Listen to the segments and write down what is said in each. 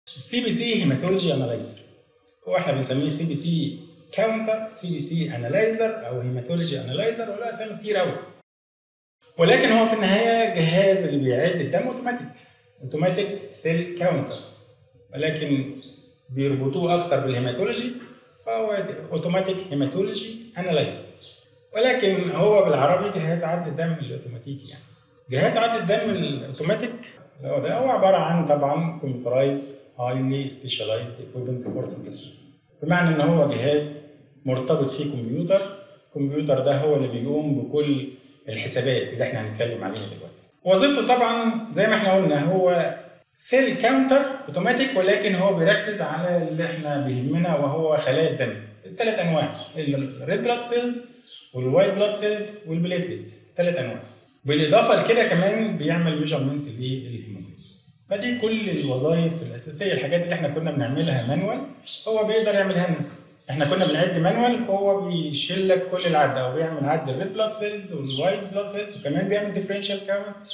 السي بي سي هيماتولوجي انالايزر هو احنا بنسميه سي بي سي كاونتر سي بي سي انالايزر او هيماتولوجي انالايزر ولا اسامي كتير قوي ولكن هو في النهايه جهاز اللي بيعد الدم اوتوماتيك اوتوماتيك سيل كاونتر ولكن بيربطوه اكتر بالهيماتولوجي فهو اوتوماتيك هيماتولوجي انالايزر ولكن هو بالعربي جهاز عد الدم الاوتوماتيكي يعني جهاز عد الدم الاوتوماتيك اللي هو ده هو عباره عن طبعا كمبيوترايز هايلي سبيشاليزد ايكويبمنت فور بمعنى ان هو جهاز مرتبط فيه كمبيوتر الكمبيوتر ده هو اللي بيقوم بكل الحسابات اللي احنا هنتكلم عليها دلوقتي وظيفته طبعا زي ما احنا قلنا هو سيل كاونتر اوتوماتيك ولكن هو بيركز على اللي احنا بيهمنا وهو خلايا الدم الثلاث انواع الريد بلاد سيلز والوايت بلاد سيلز والبليتلت ثلاث انواع بالاضافه لكده كمان بيعمل ميجرمنت للهيموجلوبين فدي كل الوظائف الاساسيه الحاجات اللي احنا كنا بنعملها مانوال هو بيقدر يعملها لنا احنا كنا بنعد مانوال هو بيشيل لك كل العد او بيعمل عد الريد بلاد سيلز والوايت بلاد سيلز وكمان بيعمل ديفرنشال كاونت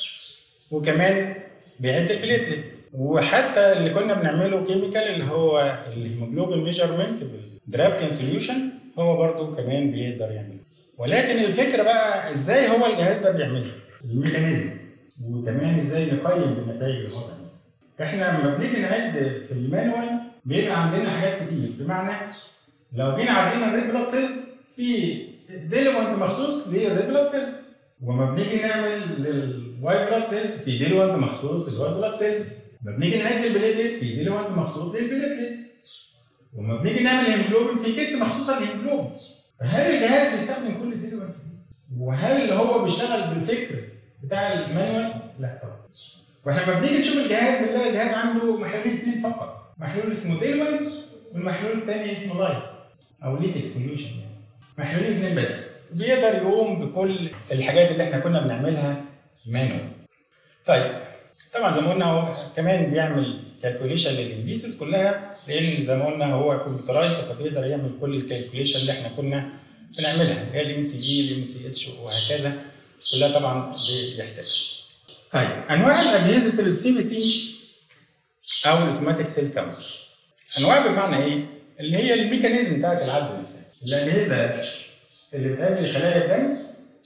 وكمان بيعد البليتلت وحتى اللي كنا بنعمله كيميكال اللي هو الهيموجلوبين ميجرمنت بالدرابكن سوليوشن هو برضو كمان بيقدر يعمله ولكن الفكره بقى ازاي هو الجهاز ده بيعملها الميكانيزم وكمان ازاي نقيم بالنتائج اللي هو بيعملها احنا لما بنيجي نعد في المانوال بيبقى عندنا حاجات كتير بمعنى لو جينا عدينا الريد بلاد سيلز في ديليمنت مخصوص للريد بلاد سيلز وما بنيجي نعمل للوايت بلاد سيلز في ديليمنت مخصوص للوايت بلاد سيلز لما بنيجي نعد البليتلت في ديليمنت مخصوص للبليتلت وما بنيجي نعمل هيموجلوبين في كيس مخصوصه للهيموجلوبين فهل الجهاز بيستخدم كل الديليمنتس دي؟ وهل هو بيشتغل بالفكر بتاع المانوال؟ لا طبعا واحنا لما بنيجي نشوف الجهاز بنلاقي الجهاز عنده محلولين اثنين فقط محلول اسمه ديلمنت والمحلول الثاني اسمه لايت او ليتك سوليوشن يعني محلولين اثنين بس بيقدر يقوم بكل الحاجات اللي احنا كنا بنعملها مانوال طيب طبعا زي ما قلنا هو كمان بيعمل كالكوليشن للانديسز كلها لان زي ما قلنا هو كمبيوترايزد فبيقدر يعمل كل الكالكوليشن اللي احنا كنا بنعملها اللي هي الام سي اي الام سي اتش وهكذا كلها طبعا بيحسبها. طيب انواع الاجهزه السي بي سي او الاوتوماتيك سيل كاونتر انواع بمعنى ايه؟ اللي هي الميكانيزم بتاعت العد الانساني الاجهزه اللي بتعد خلايا الدم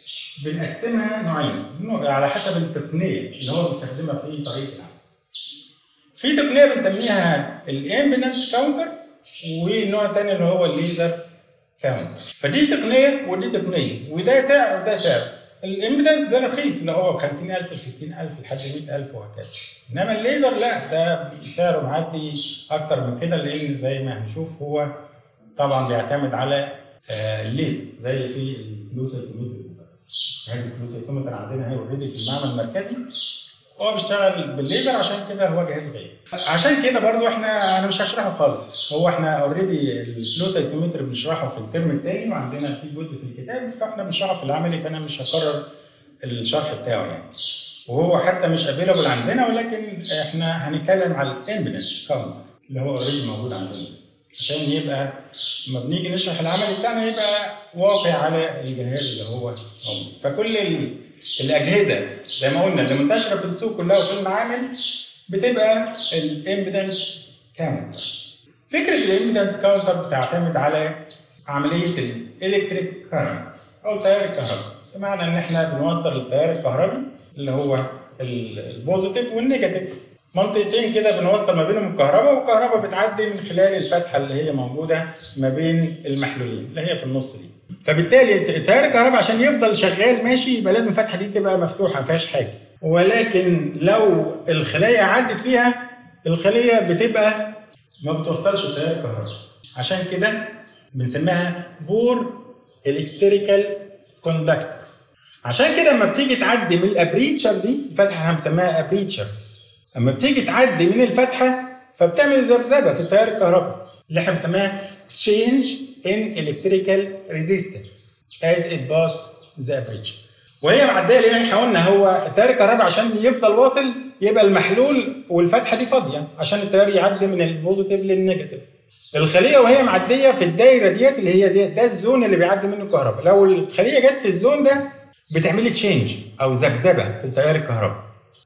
بنقسمها نوعين على حسب التقنيه اللي هو بيستخدمها في طريقه العمل. في تقنيه بنسميها الامبيدنس كاونتر والنوع الثاني اللي هو الليزر كاونتر فدي تقنيه ودي تقنيه وده سعر وده سعر الامبيدنس ده رخيص اللي هو ب 50000 ب 60000 لحد 100000 وهكذا انما الليزر لا ده سعره معدي اكتر من كده لان زي ما هنشوف هو طبعا بيعتمد على الليزر زي في الفلوسيتومتر جهاز الفلوسيتومتر عندنا هي اوريدي في المعمل المركزي هو بيشتغل بالليزر عشان كده هو جهاز غالي عشان كده برضو احنا انا مش هشرحه خالص هو احنا اوريدي الفلوسيتومتر بنشرحه في الترم الثاني وعندنا في جزء في الكتاب فاحنا بنشرحه في العملي فانا مش هكرر الشرح بتاعه يعني وهو حتى مش افيلبل عندنا ولكن احنا هنتكلم على الامبيدنس كاونتر اللي هو اوريدي موجود عندنا عشان يبقى لما بنيجي نشرح العملي بتاعنا يبقى واقع على الجهاز اللي هو موجود فكل الاجهزه زي ما قلنا اللي منتشره في السوق كلها وفي المعامل بتبقى الامبيدنس كاونتر فكره الامبيدنس كاونتر بتعتمد على عمليه الالكتريك كارنت او التيار الكهربي بمعنى ان احنا بنوصل التيار الكهربي اللي هو البوزيتيف والنيجاتيف منطقتين كده بنوصل ما بينهم الكهرباء والكهرباء بتعدي من خلال الفتحه اللي هي موجوده ما بين المحلولين اللي هي في النص دي فبالتالي التيار الكهرباء عشان يفضل شغال ماشي يبقى لازم الفتحه دي تبقى مفتوحه ما فيهاش حاجه ولكن لو الخلايا عدت فيها الخليه بتبقى ما بتوصلش التيار الكهرباء عشان كده بنسميها بور الكتريكال كوندكتور عشان كده لما بتيجي تعدي من الابريتشر دي الفتحه احنا بنسميها ابريتشر اما بتيجي تعدي من الفتحه فبتعمل ذبذبه في التيار الكهربائي اللي احنا بنسميها change in electrical resistance as it pass the aperture وهي معديه ليه احنا قلنا هو التيار الكهربائي عشان يفضل واصل يبقى المحلول والفتحه دي فاضيه عشان التيار يعدي من البوزيتيف للنيجاتيف الخليه وهي معديه في الدايره ديت اللي هي دي ده الزون اللي بيعدي منه الكهرباء لو الخليه جت في الزون ده بتعمل تشينج او ذبذبه في التيار الكهربائي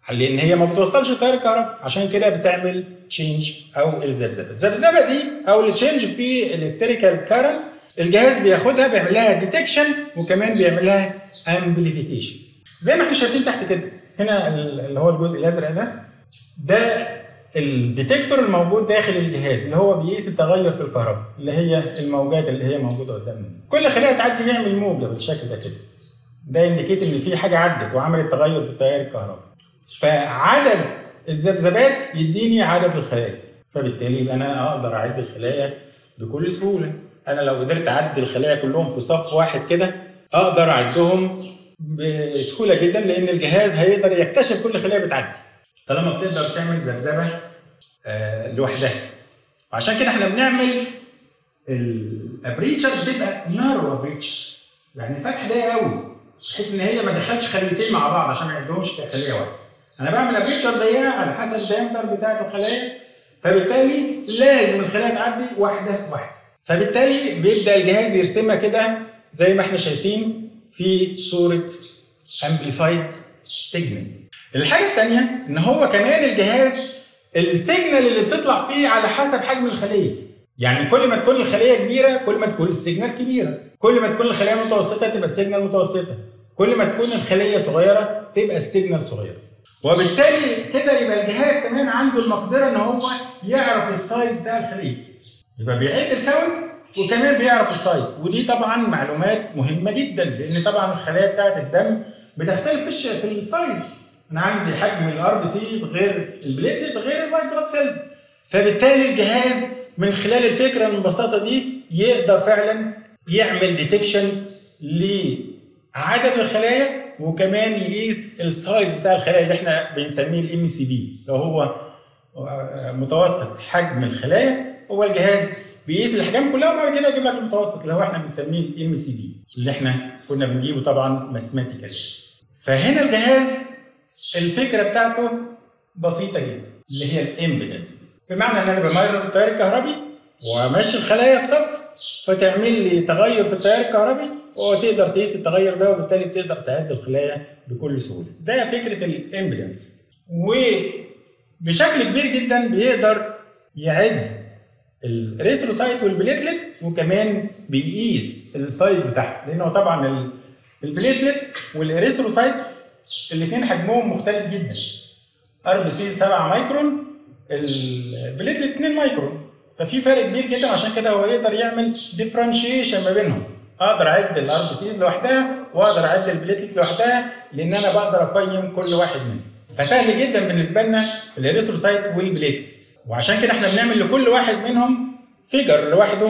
لان هي ما بتوصلش التيار الكهرباء عشان كده بتعمل تشينج او الذبذبه الذبذبه دي او التشينج في الكتريكال كارنت الجهاز بياخدها بيعمل لها ديتكشن وكمان بيعمل لها امبليفيكيشن زي ما احنا شايفين تحت كده هنا اللي هو الجزء الازرق ده ده الديتكتور الموجود داخل الجهاز اللي هو بيقيس التغير في الكهرباء اللي هي الموجات اللي هي موجوده قدامنا كل خليه تعدي يعمل موجه بالشكل ده كده ده انديكيت ان في حاجه عدت وعملت تغير في التيار الكهربائي فعدد الذبذبات يديني عدد الخلايا فبالتالي يبقى انا اقدر اعد الخلايا بكل سهوله انا لو قدرت اعد الخلايا كلهم في صف واحد كده اقدر اعدهم بسهوله جدا لان الجهاز هيقدر يكتشف كل خليه بتعدي طالما بتقدر تعمل ذبذبه آه لوحدها عشان كده احنا بنعمل الابريتشر بتبقى نارو ابريتشر يعني فتح ضيق قوي بحيث ان هي ما تدخلش خليتين مع بعض عشان ما يعدهمش كخليه واحده انا بعمل ابريتشر ضيقه على حسب الدايمتر بتاعه الخلايا فبالتالي لازم الخلايا تعدي واحده واحده فبالتالي بيبدا الجهاز يرسمها كده زي ما احنا شايفين في صوره امبليفايد سيجنال الحاجه الثانيه ان هو كمان الجهاز السيجنال اللي بتطلع فيه على حسب حجم الخليه يعني كل ما تكون الخليه كبيره كل ما تكون السيجنال كبيره كل ما تكون الخليه متوسطه تبقى السيجنال متوسطه كل ما تكون الخليه صغيره تبقى السيجنال صغيره وبالتالي كده يبقى الجهاز كمان عنده المقدره ان هو يعرف السايز بتاع الخليه يبقى بيعد الكاونت وكمان بيعرف السايز ودي طبعا معلومات مهمه جدا لان طبعا الخلايا بتاعه الدم بتختلف في في السايز انا عندي حجم الار بي سيز غير البليتلت غير الوايت بلاد سيلز فبالتالي الجهاز من خلال الفكره البساطه دي يقدر فعلا يعمل ديتكشن لعدد الخلايا وكمان يقيس السايز بتاع الخلايا اللي احنا بنسميه الام سي بي لو هو متوسط حجم الخلايا هو الجهاز بيقيس الاحجام كلها وبعد كده يجيب لك المتوسط اللي هو احنا بنسميه الام سي بي اللي احنا كنا بنجيبه طبعا ماثماتيكال فهنا الجهاز الفكره بتاعته بسيطه جدا اللي هي الامبيدنس بمعنى ان انا بمرر التيار الكهربي وامشي الخلايا في صف فتعمل لي تغير في التيار الكهربي وتقدر تقيس التغير ده وبالتالي بتقدر تعد الخلايا بكل سهوله ده فكره الامبيدنس وبشكل كبير جدا بيقدر يعد الريثروسايت والبليتلت وكمان بيقيس السايز بتاعها لانه طبعا البليتلت والريثروسايت الاثنين حجمهم مختلف جدا ار بي سي 7 مايكرون البليتلت 2 مايكرون ففي فرق كبير جدا عشان كده هو يقدر يعمل ديفرنشيشن ما بينهم اقدر اعد الار بي سيز لوحدها واقدر اعد البليتلت لوحدها لان انا بقدر اقيم كل واحد منهم فسهل جدا بالنسبه لنا الريثروسايت والبليتلت وعشان كده احنا بنعمل لكل واحد منهم فيجر لوحده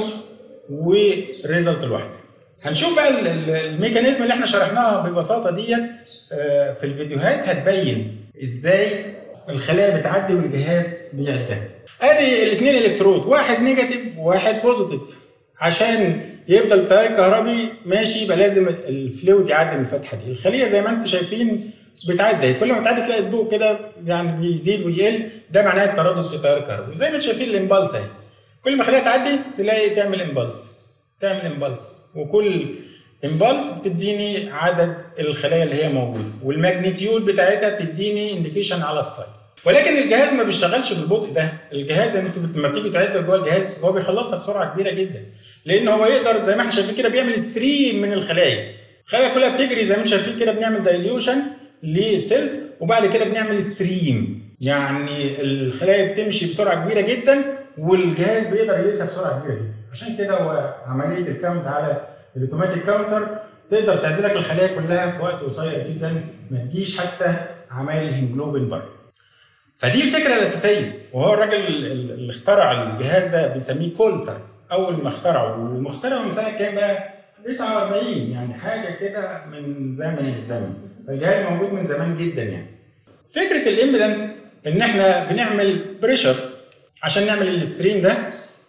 وريزلت لوحده هنشوف بقى الميكانيزم اللي احنا شرحناها ببساطه ديت في الفيديوهات هتبين ازاي الخلايا بتعدي والجهاز بيعدها ادي الاثنين الكترود واحد نيجاتيف وواحد بوزيتيف عشان يفضل التيار الكهربي ماشي يبقى لازم الفلويد يعدي من الفتحه دي الخليه زي ما انتم شايفين بتعدي كل ما تعدي تلاقي الضوء كده يعني بيزيد ويقل ده معناه التردد في التيار الكهربي زي ما انتم شايفين الامبالس اهي كل ما خليه تعدي تلاقي تعمل امبالس تعمل امبالس وكل امبالس بتديني عدد الخلايا اللي هي موجوده والماجنتيود بتاعتها بتديني انديكيشن على السايز ولكن الجهاز ما بيشتغلش بالبطء ده الجهاز انتوا لما بتيجوا تعدوا جوه الجهاز هو بيخلصها بسرعه كبيره جدا لان هو يقدر زي ما احنا شايفين كده بيعمل ستريم من الخلايا الخلايا كلها بتجري زي ما انتم شايفين كده بنعمل دايليوشن للسيلز وبعد كده بنعمل ستريم يعني الخلايا بتمشي بسرعه كبيره جدا والجهاز بيقدر يقيسها بسرعه كبيره جدا عشان كده هو عمليه الكاونت على الاوتوماتيك كاونتر تقدر تعدل لك الخلايا كلها في وقت قصير جدا ما تجيش حتى عمايل الهيموجلوبين بره فدي الفكره الاساسيه وهو الراجل اللي اخترع الجهاز ده بنسميه كولتر اول ما اخترعه ومخترعه من سنه كام بقى 49 يعني حاجه كده من زمن الزمن فالجهاز موجود من زمان جدا يعني فكره الامبيدنس ان احنا بنعمل بريشر عشان نعمل الستريم ده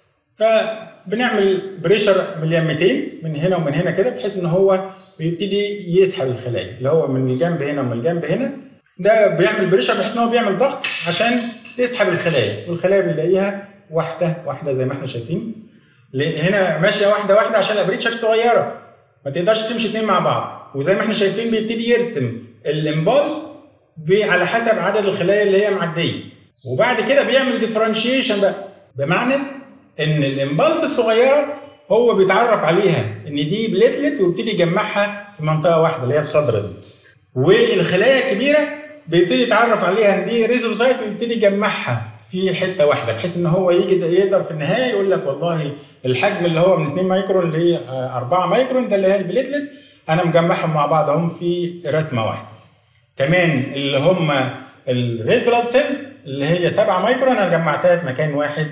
فبنعمل بريشر مليمتين من هنا ومن هنا كده بحيث ان هو بيبتدي يسحب الخلايا اللي هو من الجنب هنا ومن الجنب هنا ده بيعمل بريشر بحيث ان هو بيعمل ضغط عشان يسحب الخلايا والخلايا بنلاقيها واحده واحده زي ما احنا شايفين هنا ماشيه واحده واحده عشان الابريتشر صغيره ما تقدرش تمشي اتنين مع بعض وزي ما احنا شايفين بيبتدي يرسم الامبالس على حسب عدد الخلايا اللي هي معديه وبعد كده بيعمل ديفرنشيشن بقى بمعنى ان الامبالس الصغيره هو بيتعرف عليها ان دي بليتلت ويبتدي يجمعها في منطقه واحده اللي هي الخضراء دي والخلايا الكبيره بيبتدي يتعرف عليها ان دي ريزوسايت ويبتدي يجمعها في حته واحده بحيث ان هو يجي يقدر في النهايه يقول لك والله الحجم اللي هو من 2 مايكرون اللي هي 4 مايكرون ده اللي هي البليتلت انا مجمعهم مع بعض هم في رسمه واحده كمان اللي هم الريد بلاد سيلز اللي هي 7 مايكرون انا جمعتها في مكان واحد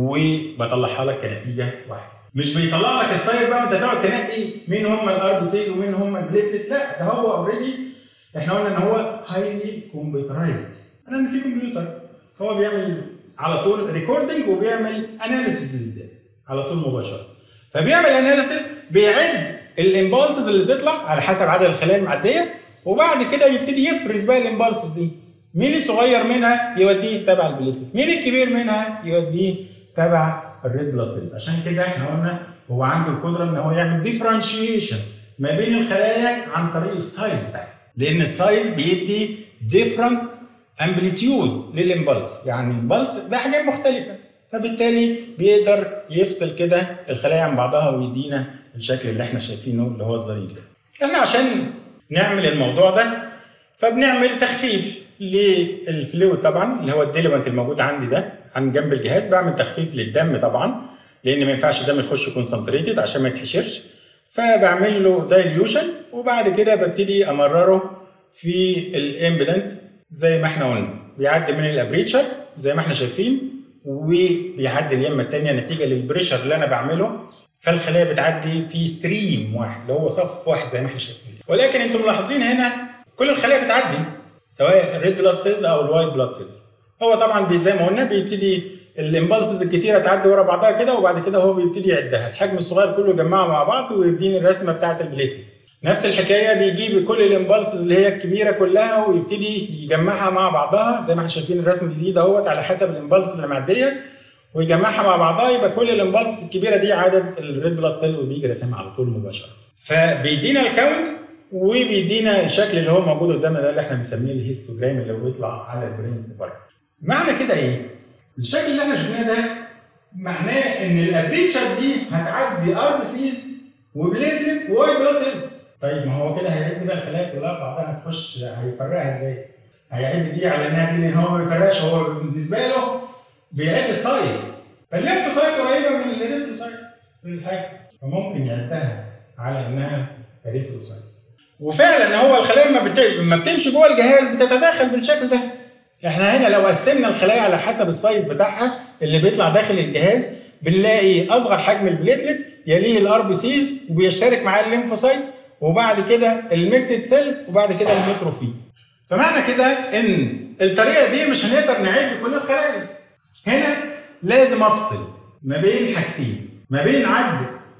وبطلعها لك كنتيجه واحده مش بيطلع لك السايز بقى وانت تقعد تنقي مين هم الار بي سيز ومين هم البليتلت لا ده هو اوريدي احنا قلنا ان هو هايلي كمبيوترايزد انا ان في كمبيوتر فهو بيعمل على طول ريكوردنج وبيعمل اناليسيس للداتا على طول مباشره فبيعمل اناليسيس بيعد الامبالسز اللي تطلع على حسب عدد الخلايا المعديه وبعد كده يبتدي يفرز بقى الامبالسز دي مين الصغير منها يوديه تبع البليتلت مين الكبير منها يوديه تبع الريد بلاد سيلز عشان كده احنا قلنا هو عنده القدره ان هو يعمل ديفرنشيشن ما بين الخلايا عن طريق السايز بتاعها لان السايز بيدي ديفرنت امبليتيود للامبلس يعني البلس ده حاجات مختلفه فبالتالي بيقدر يفصل كده الخلايا عن بعضها ويدينا الشكل اللي احنا شايفينه اللي هو الظريف ده احنا عشان نعمل الموضوع ده فبنعمل تخفيف للفلويد طبعا اللي هو الديليمنت الموجود عندي ده عن جنب الجهاز بعمل تخفيف للدم طبعا لان ما ينفعش الدم يخش كونسنتريتد عشان ما يتحشرش فبعمل له دايليوشن وبعد كده ببتدي امرره في الامبلانس زي ما احنا قلنا بيعدي من الابريتشر زي ما احنا شايفين وبيعدي اليمه الثانيه نتيجه للبريشر اللي انا بعمله فالخلايا بتعدي في ستريم واحد اللي هو صف واحد زي ما احنا شايفين ولكن انتم ملاحظين هنا كل الخلايا بتعدي سواء الريد بلاد سيلز او الوايت بلاد سيلز هو طبعا زي ما قلنا بيبتدي الامبلسز الكتيره تعدي ورا بعضها كده وبعد كده هو بيبتدي يعدها الحجم الصغير كله يجمعه مع بعض ويديني الرسمه بتاعه البليتي نفس الحكايه بيجيب كل الامبلسز اللي هي الكبيره كلها ويبتدي يجمعها مع بعضها زي ما احنا شايفين الرسم بيزيد اهوت على حسب الامبلسز اللي معديه ويجمعها مع بعضها يبقى كل الامبلسز الكبيره دي عدد الريد بلاد سيلز وبيجي راسمها على طول مباشره فبيدينا الكاونت وبيدينا الشكل اللي هو موجود قدامنا ده اللي احنا بنسميه الهيستوجرام اللي هو بيطلع على البرين بره معنى كده ايه؟ الشكل اللي احنا شفناه ده معناه ان الابريتشر دي هتعدي ار بي سيز وبليتلت ووايت بلاد سيلز طيب ما هو كده هيعد بقى الخلايا كلها بعضها هتخش هيفرقها ازاي؟ هيعد دي على انها دي لان هو ما بيفرقش هو بالنسبه له بيعد السايز فالليمفوسايت قريبه من الريسوسايت في الحاجه فممكن يعدها على انها ريسوسايت وفعلا هو الخلايا لما بت... ما بتمشي جوه الجهاز بتتداخل بالشكل ده احنا هنا لو قسمنا الخلايا على حسب السايز بتاعها اللي بيطلع داخل الجهاز بنلاقي اصغر حجم البليتلت يليه الار بي سيز وبيشترك معاه الليمفوسايت وبعد كده الميكسد سيل وبعد كده الميتروفيل فمعنى كده ان الطريقه دي مش هنقدر نعد كل الخلايا هنا لازم افصل ما بين حاجتين ما بين عد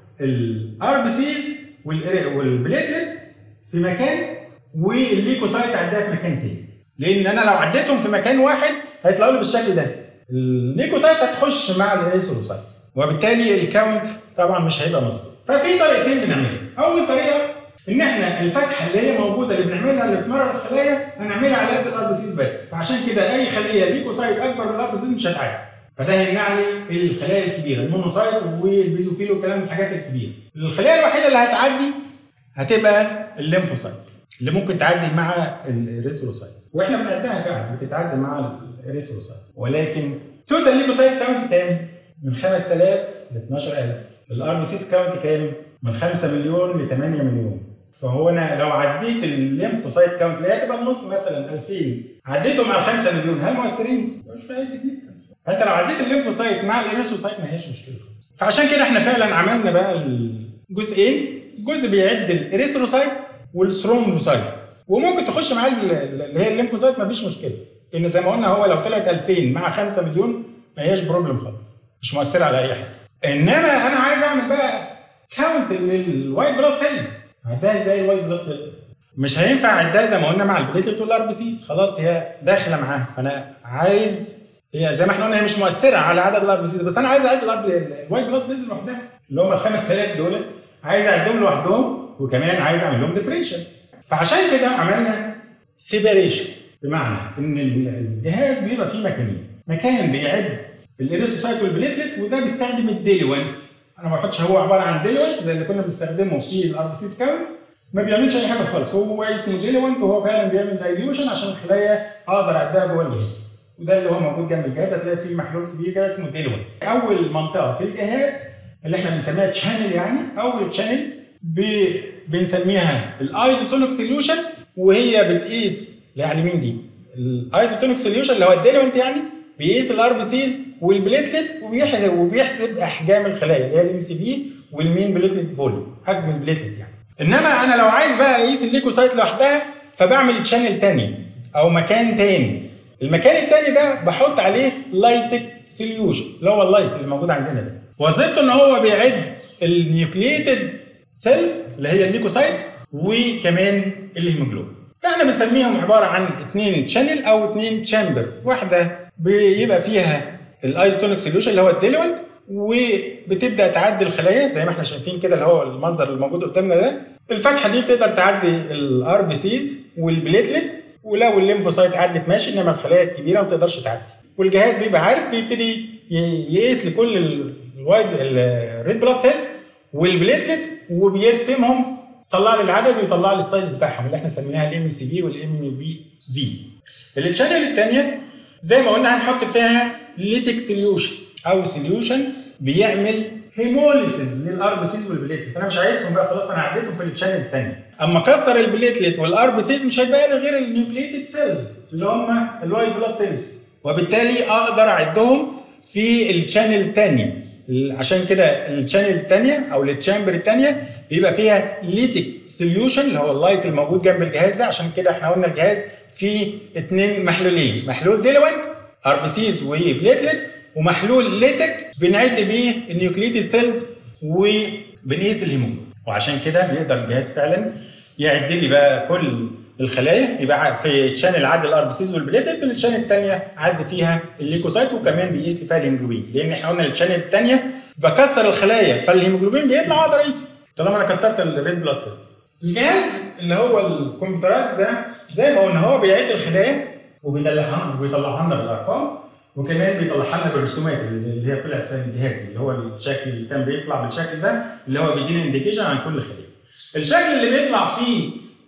الار بي سيز والبليتلت في مكان والليكوسايت عدها في مكان تاني لان انا لو عديتهم في مكان واحد هيطلعوا لي بالشكل ده الليكوسايت هتخش مع الريسوسايت وبالتالي الكاونت طبعا مش هيبقى مظبوط ففي طريقتين بنعملها اول طريقه ان احنا الفتحه اللي هي موجوده اللي بنعملها اللي بتمرر الخلايا هنعملها على قد الار بي سيز بس فعشان كده اي خليه ليكوسايت اكبر من الار بي سيز مش هتعدي فده هيمنع لي الخلايا الكبيره المونوسايت والبيزوفيل والكلام الحاجات الكبيره الخليه الوحيده اللي هتعدي هتبقى الليمفوسايت اللي ممكن تعدي مع الريسوسايت واحنا بنعدها فعلا بتتعدى مع الريسوسايت ولكن توتال ليكوسايت كاونت كام؟ من 5000 ل 12000 الار بي سيز كاونت كام؟ من 5 مليون ل 8 مليون فهو انا لو عديت الليمفوسايت كاونت اللي هي تبقى النص مثلا 2000 عديته مع ال 5 مليون هل مؤثرين؟ مش في اي سيجنيفيكانس فانت لو عديت الليمفوسايت مع الريسوسايت ما هيش مشكله فعشان كده احنا فعلا عملنا بقى الجزئين جزء بيعد الاريثروسايت والثرومبوسايت وممكن تخش معاه اللي هي الليمفوسايت مفيش مشكله لان زي ما قلنا هو لو طلعت 2000 مع 5 مليون ما هياش بروبلم خالص مش مؤثره على اي حاجه انما انا عايز اعمل بقى كاونت للوايت بلاد سيلز عدها ازاي الوايت بلاد سيلز مش هينفع اعدها زي ما قلنا مع البليتلت والار بي سيز خلاص هي داخله معاها فانا عايز هي زي ما احنا قلنا هي مش مؤثره على عدد الار بي سيز بس انا عايز اعد الوايت بلاد سيلز لوحدها اللي هم ال 5000 دول عايز اعدهم لوحدهم وكمان عايز اعمل لهم ديفرنشال فعشان كده عملنا سيبريشن بمعنى ان الجهاز بيبقى فيه مكانين مكان بيعد الاريثروسايت والبليتلت وده بيستخدم الديليوانت انا ما بحطش هو عباره عن ديليوانت زي اللي كنا بنستخدمه في الار بي سي سكاوت ما بيعملش اي حاجه خالص هو اسمه ديليوانت وهو فعلا بيعمل دايليوشن عشان الخلايا اقدر اعدها جوه الجهاز وده اللي هو موجود جنب الجهاز هتلاقي فيه محلول كبير كده اسمه ديليوانت اول منطقه في الجهاز اللي احنا بنسميها تشانل يعني اول تشانل بنسميها الايزوتونيك سوليوشن وهي بتقيس يعني مين دي؟ الايزوتونيك سوليوشن اللي هو الديليوانت يعني بيقيس الار بي سيز والبليتلت وبيحسب وبيحسب احجام الخلايا اللي هي الام سي في والمين بليتلت فوليوم حجم البليتلت يعني انما انا لو عايز بقى اقيس الليكوسايت لوحدها فبعمل تشانل تاني او مكان تاني المكان التاني ده بحط عليه لايتك سوليوشن اللي هو اللايس اللي موجود عندنا ده وظيفته ان هو بيعد النيوكليتد سيلز اللي هي الليكوسايت وكمان الهيموجلوبين فاحنا بنسميهم عباره عن اثنين تشانل او اثنين تشامبر واحده بيبقى فيها الايزوتونيك سوليوشن اللي هو الديليوانت وبتبدا تعدي الخلايا زي ما احنا شايفين كده اللي هو المنظر اللي موجود قدامنا ده الفتحه دي بتقدر تعدي الار بي سيز والبليتلت ولو الليمفوسايت عدت ماشي انما الخلايا الكبيره ما تقدرش تعدي والجهاز بيبقى عارف بيبتدي يقيس لكل الوايت الريد بلاد سيلز والبليتلت وبيرسمهم طلع لي العدد ويطلع لي السايز بتاعهم اللي احنا سميناها الام سي في والام بي في التشانل الثانيه زي ما قلنا هنحط فيها ليتك سوليوشن او سوليوشن بيعمل هيموليسيس للار بي سيز والبليتلت انا مش عايزهم بقى خلاص انا عديتهم في التشانل الثانيه اما كسر البليتلت والار بي سيز مش هيبقى لي غير النيوكليتد سيلز اللي هم الوايت بلاد سيلز وبالتالي اقدر اعدهم في التشانل الثانيه عشان كده الشانل الثانيه او التشامبر الثانيه بيبقى فيها ليتك سوليوشن اللي هو اللايس الموجود جنب الجهاز ده عشان كده احنا قلنا الجهاز فيه اثنين محلولين محلول ديلوانت ار بي سيز وبليتلت ومحلول ليتك بنعد بيه النيوكليتد سيلز وبنقيس الهيموجلوبين وعشان كده بيقدر الجهاز فعلا يعد لي بقى كل الخلايا يبقى في تشانل عد الار بي سيز والبليتلت والتشانل الثانيه عد فيها الليكوسايت وكمان بيقيس فيها الهيموجلوبين لان احنا قلنا التشانل الثانيه بكسر الخلايا فالهيموجلوبين بيطلع اقدر اقيسه طالما انا كسرت الريد بلاد سيلز الجهاز اللي هو الكمبيوترايز ده زي ما قلنا هو بيعد الخلايا وبيطلعها وبيطلعها لنا بالارقام وكمان بيطلعها لنا بالرسومات اللي هي طلعت في الجهاز دي اللي هو الشكل اللي كان بيطلع بالشكل ده اللي هو بيدينا انديكيشن عن كل خليه الشكل اللي بيطلع فيه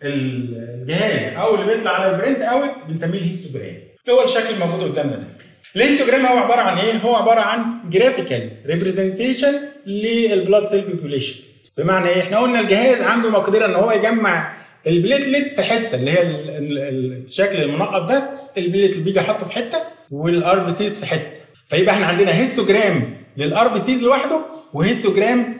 الجهاز او اللي بيطلع على البرنت اوت بنسميه الهيستوجرام اللي هو الشكل الموجود قدامنا ده الهيستوجرام هو عباره عن ايه؟ هو عباره عن جرافيكال ريبريزنتيشن للبلاد سيل بوبوليشن بمعنى ايه؟ احنا قلنا الجهاز عنده مقدره ان هو يجمع البليتلت في حته اللي هي الشكل المنقط ده البليتلت بيجي حاطه في حته والار بي سيز في حته فيبقى احنا عندنا هيستوجرام للار بي سيز لوحده وهيستوجرام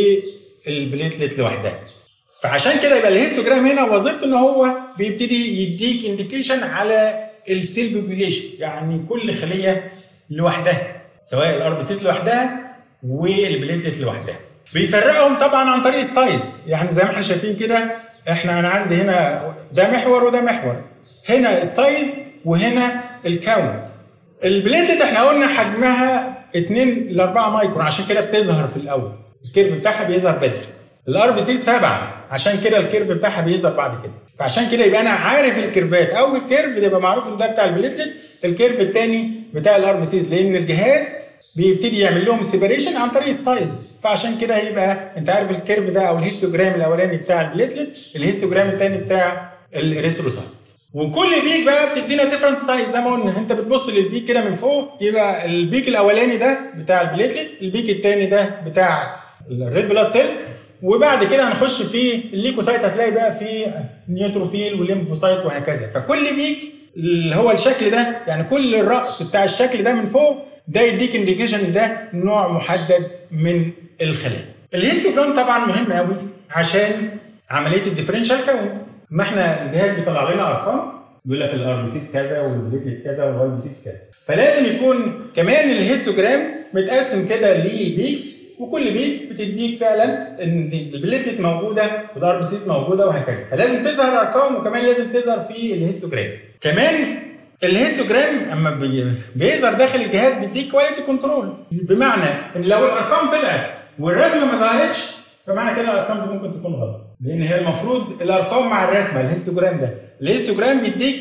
للبليتلت لوحدها فعشان كده يبقى الهيستوجرام هنا وظيفته ان هو بيبتدي يديك انديكيشن على السيل بوبيليشن يعني كل خليه لوحدها سواء الار بي سيز لوحدها والبليتلت لوحدها بيفرقهم طبعا عن طريق السايز يعني زي ما احنا شايفين كده احنا انا عندي هنا ده محور وده محور هنا السايز وهنا الكاونت البليتلت احنا قلنا حجمها 2 ل 4 مايكرون عشان كده بتظهر في الاول الكيرف بتاعها بيظهر بدري الار بي سي 7 عشان كده الكيرف بتاعها بيظهر بعد كده فعشان كده يبقى انا عارف الكيرفات اول كيرف يبقى معروف ان ده بتاع البليتلت الكيرف الثاني بتاع الار بي سيز لان الجهاز بيبتدي يعمل لهم سيبريشن عن طريق السايز فعشان كده هيبقى انت عارف الكيرف ده او الهيستوجرام الاولاني بتاع البليتلت الهيستوجرام الثاني بتاع الاريثروسايت وكل بيك بقى بتدينا ديفرنت سايز زي ما قلنا انت بتبص للبيك كده من فوق يبقى البيك الاولاني ده بتاع البليتلت البيك الثاني ده بتاع الريد بلاد سيلز وبعد كده هنخش في الليكوسايت هتلاقي بقى في نيوتروفيل والليمفوسايت وهكذا فكل بيك اللي هو الشكل ده يعني كل الرأس بتاع الشكل ده من فوق ده يديك انديكيشن ده نوع محدد من الخلايا الهيستوجرام طبعا مهم قوي عشان عمليه الديفرنشال كاونت ما احنا الجهاز بيطلع لنا ارقام بيقول لك الار بي سيز كذا والبليتلت كذا والواي بي سيز كذا فلازم يكون كمان الهيستوجرام متقسم كده لبيكس وكل بيك بتديك فعلا ان البليتلت موجوده والار بي سيز موجوده وهكذا فلازم تظهر ارقام وكمان لازم تظهر في الهيستوجرام كمان الهيستوجرام اما بي- بيظهر داخل الجهاز بيديك كواليتي كنترول بمعنى ان لو الارقام طلعت والرسمه ما ظهرتش فمعنى كده الارقام دي ممكن تكون غلط لان هي المفروض الارقام مع الرسمه الهيستوجرام ده الهيستوجرام بيديك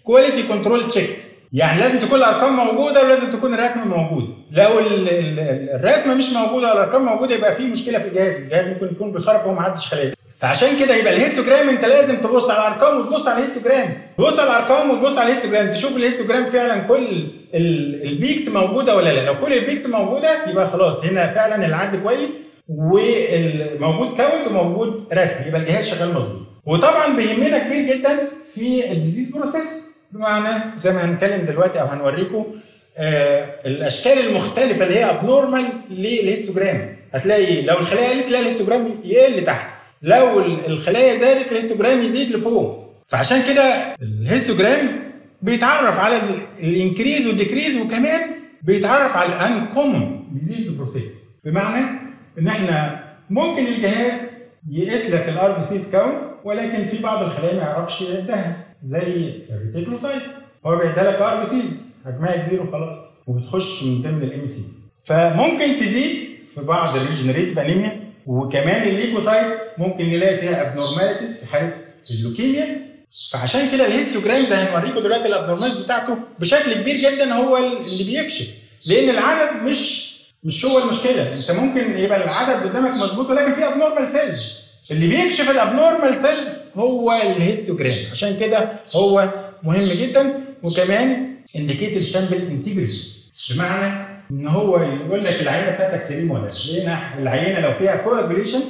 كواليتي كنترول تشيك يعني لازم تكون الارقام موجوده ولازم تكون الرسم موجود لو ال- ال- الرسمه مش موجوده والارقام موجوده يبقى في مشكله في الجهاز الجهاز ممكن يكون بيخرف وهو ما عدش خلايا فعشان كده يبقى الهيستوجرام انت لازم تبص على الارقام وتبص على الهيستوجرام تبص على الارقام وتبص على الهيستوجرام تشوف الهيستوجرام فعلا كل ال- البيكس موجوده ولا لا لو كل البيكس موجوده يبقى خلاص هنا فعلا العد كويس وموجود كاونت وموجود رسم يبقى الجهاز شغال مظبوط وطبعا بيهمنا كبير جدا في الديزيز بروسيس بمعنى زي ما هنتكلم دلوقتي او هنوريكم آه الاشكال المختلفه اللي هي ابنورمال للهيستوجرام هتلاقي لو الخلايا قلت تلاقي الهيستوجرام يقل تحت لو ال- الخلايا زادت الهيستوجرام يزيد لفوق فعشان كده الهيستوجرام بيتعرف على ال- الانكريز والديكريز وكمان بيتعرف على الان كومن ديزيز بروسيس بمعنى ان احنا ممكن الجهاز يقيس لك الار بي سيز كاونت ولكن في بعض الخلايا ما يعرفش يعدها زي الريتيكلوسايت هو بيعدها لك ار بي سيز حجمها كبير وخلاص وبتخش من ضمن الام سي فممكن تزيد في بعض الريجنريتيف انيميا وكمان الليكوسايت ممكن نلاقي فيها ابنورماليتيز في حاله اللوكيميا فعشان كده الهيستوجرام زي هنوريكم دلوقتي الابنورمالز بتاعته بشكل كبير جدا هو اللي بيكشف لان العدد مش مش هو المشكله انت ممكن يبقى العدد قدامك مظبوط ولكن في ابنورمال سيلز اللي بيكشف الابنورمال سيلز هو الهيستوجرام عشان كده هو مهم جدا وكمان انديكيتد سامبل انتجريتي بمعنى ان هو يقول لك العينه بتاعتك سليمه ولا لا لان العينه لو فيها كواجوليشن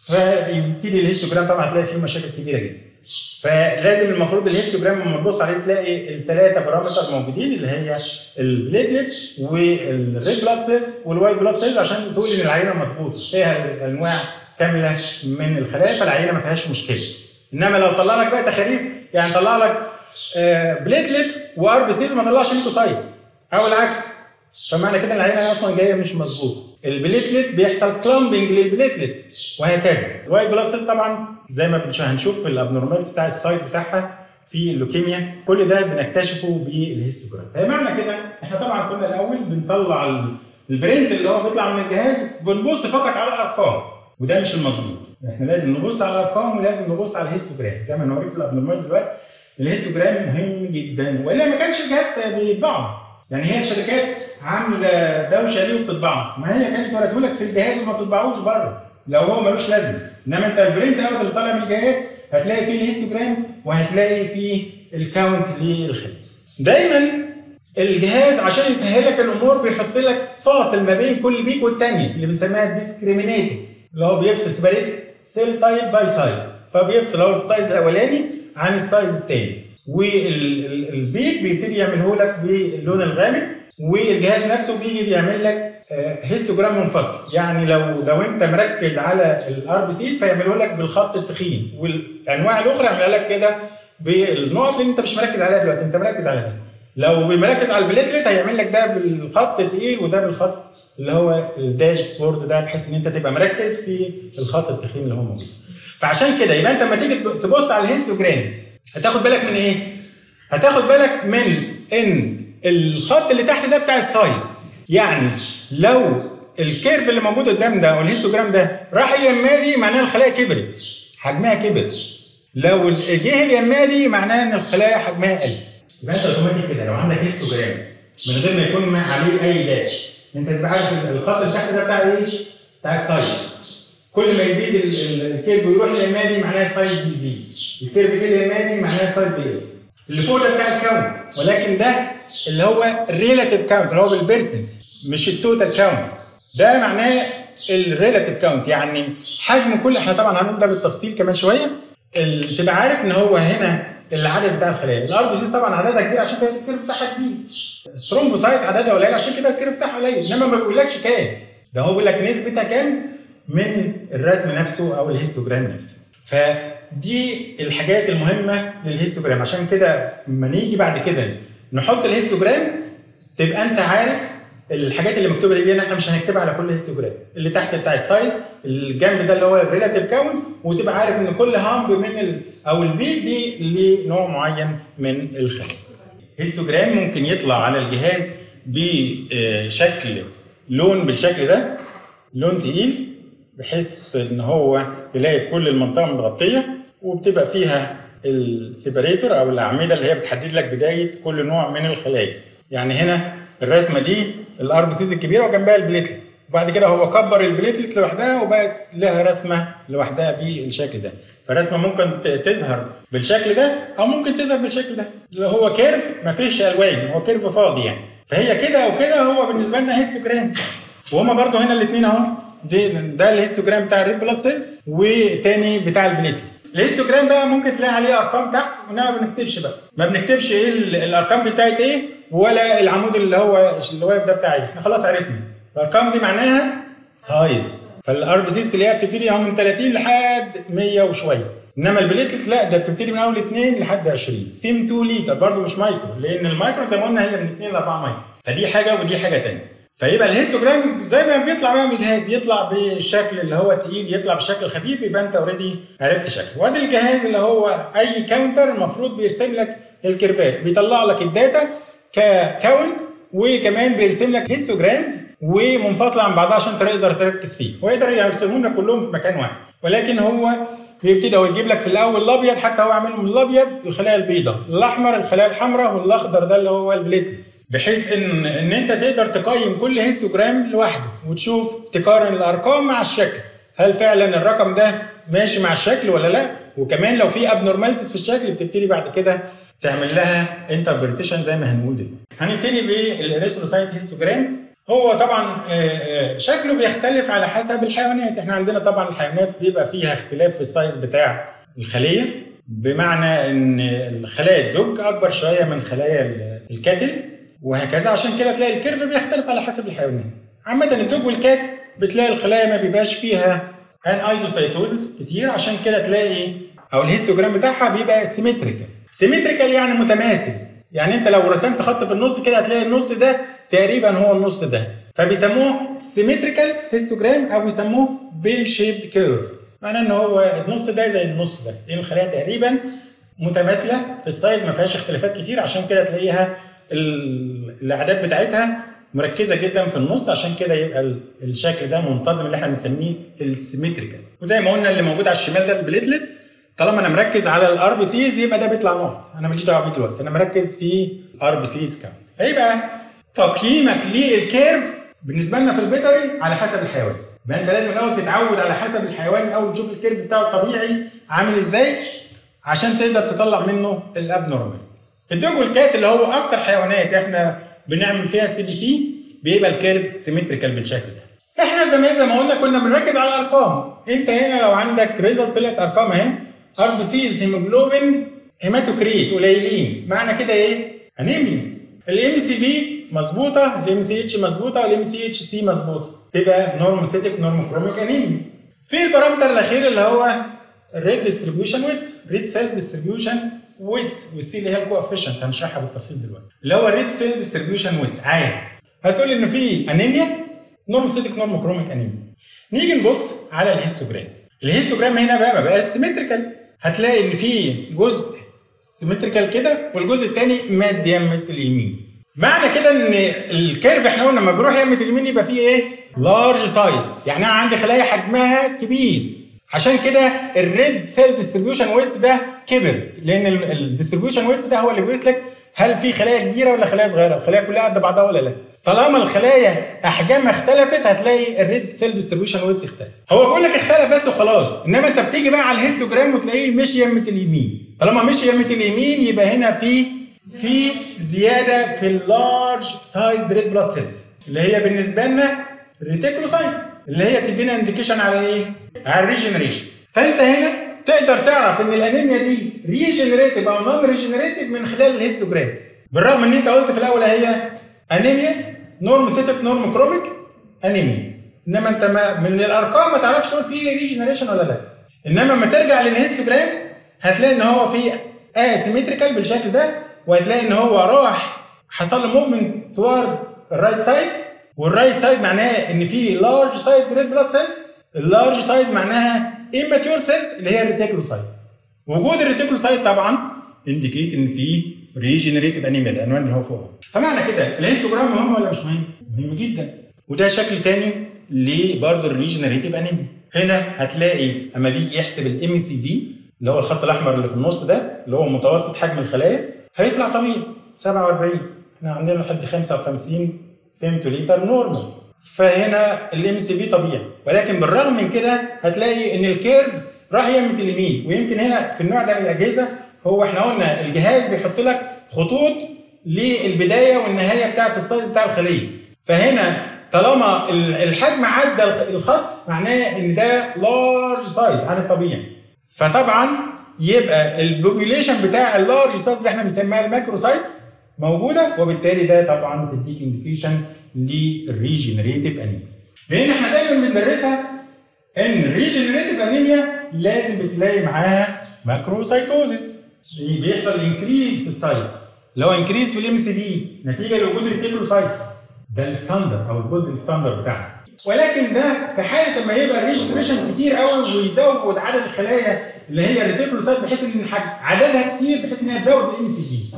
فيبتدي الهيستوجرام طبعا هتلاقي فيه مشاكل كبيره جدا فلازم المفروض الهيستوجرام لما تبص عليه تلاقي الثلاثه بارامتر موجودين اللي هي البليتلت والريد بلاد سيلز والوايت بلاد سيلز عشان تقول ان العينه مظبوطه فيها انواع كامله من الخلايا فالعينه ما فيهاش مشكله انما لو طلع لك بقى تخاريف يعني طلع لك آه، بليتلت وار بي سيلز ما طلعش ليكوسايت او العكس فمعنى كده العينه اصلا جايه مش مظبوطه البليتلت بيحصل كلامبنج للبليتلت وهكذا الوايت بلاد سيلز طبعا زي ما بنشوف هنشوف في الابنورمالز بتاع السايز بتاعها في اللوكيميا كل ده بنكتشفه بالهيستوجرام فمعنى كده احنا طبعا كنا الاول بنطلع ال- البرنت اللي هو بيطلع من الجهاز بنبص فقط على الارقام وده مش المظبوط احنا لازم نبص على الارقام ولازم نبص على الهيستوجرام زي ما هنوريكم الابنورمالز دلوقتي الهيستوجرام مهم جدا والا ما كانش الجهاز بيطبعه يعني هي الشركات عامله دوشه ليه وبتطبعه ما هي كانت ورته لك في الجهاز وما تطبعوش بره لو هو ملوش لازمه انما انت البرنت اوت اللي طالع من الجهاز هتلاقي فيه الهيستوجرام وهتلاقي فيه الكاونت للخليه دايما الجهاز عشان يسهل لك الامور بيحط لك فاصل ما بين كل بيك والتانيه اللي بنسميها الديسكريمينيتور اللي هو بيفصل سيبريت سيل تايب باي سايز فبيفصل هو السايز الاولاني عن السايز الثاني والبيك بيبتدي يعمله لك باللون الغامق والجهاز نفسه بيجي يعمل لك آه، هيستوجرام منفصل يعني لو لو انت مركز على الار بي سيز فيعمله لك بالخط التخين والانواع الاخرى يعملها لك كده بالنقط لان انت مش مركز عليها دلوقتي انت مركز على ده لو مركز على البليتلت هيعمل لك ده بالخط التقيل وده بالخط اللي هو الداش بورد ده بحيث ان انت تبقى مركز في الخط التخين اللي هو موجود فعشان كده يبقى انت لما تيجي تبص على الهيستوجرام هتاخد بالك من ايه؟ هتاخد بالك من ان الخط اللي تحت ده بتاع السايز يعني لو الكيرف اللي موجود قدام ده او الهيستوجرام ده راح اليمادي معناه الخلايا كبرت حجمها كبر لو جه اليمادي معناه ان الخلايا حجمها قل يبقى انت اوتوماتيك كده لو عندك هيستوجرام من غير ما يكون مع عليه اي داش انت تبقى عارف الخط اللي تحت ده بتاع ايه؟ بتاع السايز كل ما يزيد ال- ال- الكيرف ويروح اليماني معناه السايز بيزيد الكيرف يجي اليماني معناه السايز بيقل اللي فوق ده بتاع الكاونت ولكن ده اللي هو الريلاتيف كاونت اللي هو بالبرسنت مش التوتال كاونت ده معناه الريلاتيف كاونت يعني حجم كل احنا طبعا هنقول ده بالتفصيل كمان شويه ال- تبقى عارف ان هو هنا العدد بتاع الخلايا الار بي سي طبعا عددها كبير عشان كده الكيرف بتاعها كبير الثرومبوسايت عددها قليل عشان كده الكيرف بتاعها قليل انما ما بيقولكش كام ده هو بيقول لك نسبتها كام من الرسم نفسه او الهيستوجرام نفسه فدي الحاجات المهمه للهيستوجرام عشان كده لما نيجي بعد كده نحط الهيستوجرام تبقى انت عارف الحاجات اللي مكتوبه دي لان احنا مش هنكتبها على كل هيستوجرام اللي تحت بتاع السايز الجنب ده اللي هو الريلاتيف كاونت وتبقى عارف ان كل هامب من ال او البيك دي لنوع معين من الخلايا هيستوجرام ممكن يطلع على الجهاز بشكل لون بالشكل ده لون تقيل بحيث ان هو تلاقي كل المنطقه متغطيه وبتبقى فيها السيبريتور او الاعمده اللي هي بتحدد لك بدايه كل نوع من الخلايا يعني هنا الرسمه دي الار بي سيز الكبيره وجنبها البليتلت وبعد كده هو كبر البليتلت لوحدها وبقت لها رسمه لوحدها بالشكل ده فالرسمه ممكن تظهر بالشكل ده او ممكن تظهر بالشكل ده اللي هو كيرف ما فيش الوان هو كيرف فاضي يعني فهي كده وكده هو بالنسبه لنا هيستوجرام وهما برضو هنا الاثنين اهو دي ده الهيستوجرام بتاع الريد بلاد سيلز وتاني بتاع البليتلت الهيستوجرام بقى ممكن تلاقي عليه ارقام تحت وانما ما بنكتبش بقى ما بنكتبش ايه الارقام دي بتاعت ايه ولا العمود اللي هو اللي واقف ده بتاع ايه احنا خلاص عرفنا الارقام دي معناها سايز فالار بي سيست اللي هي بتبتدي من 30 لحد 100 وشويه انما البليتلت لا ده بتبتدي من اول 2 لحد 20 فيم 2 لتر برضه مش مايكرو لان المايكرو زي ما قلنا هي من 2 ل 4 مايكرو فدي حاجه ودي حاجه ثانيه فيبقى الهيستوجرام زي ما بيطلع بقى من الجهاز يطلع بالشكل اللي هو تقيل يطلع بالشكل الخفيف يبقى انت اوريدي عرفت شكله وادي الجهاز اللي هو اي كاونتر المفروض بيرسم لك الكيرفات بيطلع لك الداتا ككاونت وكمان بيرسم لك هيستوجرامز ومنفصله عن بعضها عشان تقدر تركز فيه ويقدر يرسمهم لك كلهم في مكان واحد ولكن هو بيبتدي هو يجيب لك في الاول الابيض حتى هو عاملهم من الابيض الخلايا البيضاء الاحمر الخلايا الحمراء والاخضر ده اللي هو البليتلت بحيث ان ان انت تقدر تقيم كل هيستوجرام لوحده وتشوف تقارن الارقام مع الشكل هل فعلا الرقم ده ماشي مع الشكل ولا لا وكمان لو في ابنورماليتيز في الشكل بتبتدي بعد كده تعمل لها انتربريتيشن زي ما هنقول دلوقتي هنبتدي بالريسوسايت هيستوجرام هو طبعا شكله بيختلف على حسب الحيوانات احنا عندنا طبعا الحيوانات بيبقى فيها اختلاف في السايز بتاع الخليه بمعنى ان الخلايا الدج اكبر شويه من خلايا الكاتل وهكذا عشان كده تلاقي الكيرف بيختلف على حسب الحيوانات عامة الدوج والكات بتلاقي الخلايا ما بيبقاش فيها ان ايزوسايتوزس كتير عشان كده تلاقي او الهيستوجرام بتاعها بيبقى سيمتريكال سيمتريكال يعني متماثل يعني انت لو رسمت خط في النص كده هتلاقي النص ده تقريبا هو النص ده فبيسموه سيمتريكال هيستوجرام او بيسموه بيل شيبد كيرف معناه ان هو النص ده زي النص ده لان الخلايا تقريبا متماثله في السايز ما فيهاش اختلافات كتير عشان كده تلاقيها الاعداد بتاعتها مركزه جدا في النص عشان كده يبقى الشكل ده منتظم اللي احنا بنسميه السيمتريكال وزي ما قلنا اللي موجود على الشمال ده البليتلت طالما انا مركز على الار بي سيز يبقى ده بيطلع نقط انا ماليش دعوه بيه دلوقتي انا مركز في ار بي سيز كاونت فيبقى تقييمك للكيرف بالنسبه لنا في البيطري على حسب الحيوان يبقى انت لازم الاول تتعود على حسب الحيوان الاول تشوف الكيرف بتاعه الطبيعي عامل ازاي عشان تقدر تطلع منه الابنورماليز في الدوج والكات اللي هو اكتر حيوانات احنا بنعمل فيها سي بي سي بيبقى الكيرف سيمتريكال بالشكل ده احنا زمان زي ما قلنا كنا بنركز على الارقام انت هنا لو عندك ريزلت طلعت ارقام اهي ار بي سيز هيموجلوبين هيماتوكريت قليلين معنى كده ايه انيميا الام سي في مظبوطه الام سي اتش مظبوطه والام سي اتش سي مظبوطه كده نورموسيتك نورموكروميك انيميا في البارامتر الاخير اللي هو الريد ديستريبيوشن ويتس ريد سيل ديستريبيوشن ويتس والسي اللي هي الكوفيشنت هنشرحها بالتفصيل دلوقتي اللي هو الريد سيل ديستريبيوشن ويتس عادي هتقول ان في انيميا نورموسيتك نورموكروميك انيميا نيجي نبص على الهيستوجرام الهيستوجرام هنا بقى ما بقاش سيمتريكال هتلاقي ان في جزء سيمتريكال كده والجزء الثاني ماد يمة اليمين معنى كده ان الكيرف احنا قلنا لما بيروح يمة اليمين يبقى فيه ايه؟ لارج سايز يعني انا عندي خلايا حجمها كبير عشان كده الريد سيل ديستريبيوشن ويتس ده كبر لان الديستريبيوشن ويتس ده هو اللي بيقيس لك هل في خلايا كبيره ولا خلايا صغيره الخلايا كلها قد بعضها ولا لا طالما الخلايا احجامها اختلفت هتلاقي الريد سيل ديستريبيوشن ويتس اختلف هو بيقول لك اختلف بس وخلاص انما انت بتيجي بقى على الهيستوجرام وتلاقيه مشي يمه اليمين طالما مشي يمه اليمين يبقى هنا في في زياده في اللارج سايز ريد بلاد سيلز اللي هي بالنسبه لنا ريتيكولوسايت اللي هي بتدينا انديكيشن على ايه؟ على الريجنريشن فانت هنا تقدر تعرف ان الانيميا دي ريجنريتيف او نون ريجنريتيف من خلال الهيستوجرام بالرغم ان انت قلت في الاول هي انيميا نورموسيتك نورموكروميك انيميا انما انت ما من الارقام ما تعرفش تقول في ريجنريشن ولا لا انما لما ترجع للهيستوجرام هتلاقي ان هو في اسيمتريكال بالشكل ده وهتلاقي ان هو راح حصل له موفمنت توارد الرايت سايد والرايت سايد معناها ان في لارج سايد ريد بلاد سيلز اللارج سايز معناها immature سيلز اللي هي الريتيكولوسايت وجود الريتيكولوسايت طبعا انديكيت ان في ريجنريتيف انيميا العنوان اللي هو فوق فمعنى كده الهيستوجرام مهم ولا مش مهم؟ مهم جدا وده شكل تاني لبرضه الريجنريتيف انيميا هنا هتلاقي اما بيجي يحسب الام سي في اللي هو الخط الاحمر اللي في النص ده اللي هو متوسط حجم الخلايا هيطلع طبيعي 47 احنا عندنا لحد 55 فيمتوليتر نورمال فهنا الام سي في طبيعي ولكن بالرغم من كده هتلاقي ان الكيرف راح يمة اليمين ويمكن هنا في النوع ده من الاجهزه هو احنا قلنا الجهاز بيحط لك خطوط للبدايه والنهايه بتاعت السايز بتاع الخليه فهنا طالما الحجم عدى الخط معناه ان ده لارج سايز عن الطبيعي فطبعا يبقى البوبيوليشن بتاع اللارج سايز اللي احنا بنسميها الماكرو سايت موجوده وبالتالي ده طبعا بتديك انديكيشن للريجنريتيف انيميا لان احنا دايما بندرسها ان الريجنريتيف انيميا لازم بتلاقي معاها ماكروسايتوزيس بيحصل انكريز في السايز اللي هو انكريز في الام سي دي نتيجه لوجود ريتيكولوسايت ده الستاندر او الجولد ستاندر بتاعنا ولكن ده في حاله لما يبقى الريجنريشن كتير قوي ويزود عدد الخلايا اللي هي الريتيكولوسايت بحيث ان عددها كتير بحيث ان هي تزود الام سي دي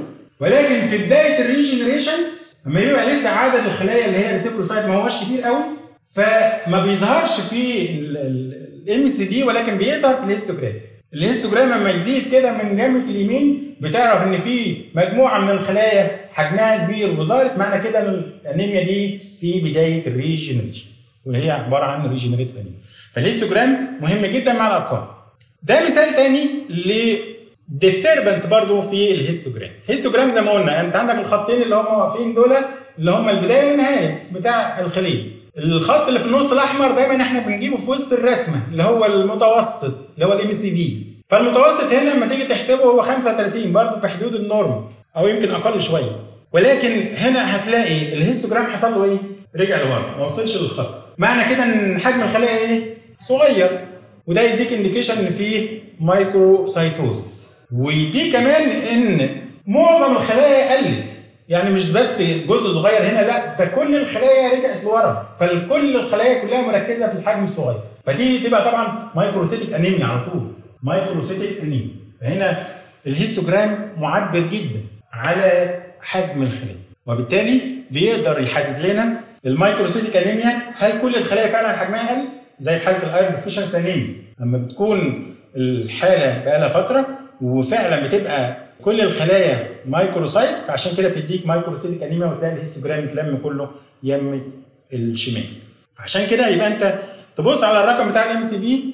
ولكن في بدايه الريجنريشن لما يبقى لسه عدد الخلايا اللي هي الريتيكولوسايت ما هوش كتير قوي فما بيظهرش في الام سي دي ولكن بيظهر في الهيستوجرام الهيستوجرام لما يزيد كده من جنب اليمين بتعرف ان في مجموعه من الخلايا حجمها كبير وظهرت معنى كده ان الانيميا دي في بدايه الريجنريشن وهي عباره عن ريجنريتيف انيميا فالهيستوجرام مهم جدا مع الارقام ده مثال تاني ل ديستربنس برضه في الهيستوجرام هيستوجرام زي ما قلنا انت عندك الخطين اللي هم واقفين دول اللي هم البدايه والنهايه بتاع الخليه الخط اللي في النص الاحمر دايما احنا بنجيبه في وسط الرسمه اللي هو المتوسط اللي هو الام سي في فالمتوسط هنا لما تيجي تحسبه هو 35 برضه في حدود النورم او يمكن اقل شويه ولكن هنا هتلاقي الهيستوجرام حصل له ايه؟ رجع لورا ما وصلش للخط معنى كده ان حجم الخلايا ايه؟ صغير وده يديك انديكيشن ان فيه مايكروسايتوزس ويديك كمان ان معظم الخلايا قلت يعني مش بس جزء صغير هنا لا ده كل الخلايا رجعت لورا فالكل الخلايا كلها مركزه في الحجم الصغير فدي تبقى طبعا مايكروسيتيك انيميا على طول مايكروسيتيك انيميا فهنا الهيستوجرام معبر جدا على حجم الخليه وبالتالي بيقدر يحدد لنا المايكروسيتيك انيميا هل كل الخلايا فعلا حجمها قل زي في حاله الايرون ديفيشنسي انيميا لما بتكون الحاله بقى لها فتره وفعلا بتبقى كل الخلايا مايكروسايت فعشان كده بتديك مايكروسيتيك انيميا وتلاقي الهيستوجرام اتلم كله يمة الشمال فعشان كده يبقى انت تبص على الرقم بتاع الام سي في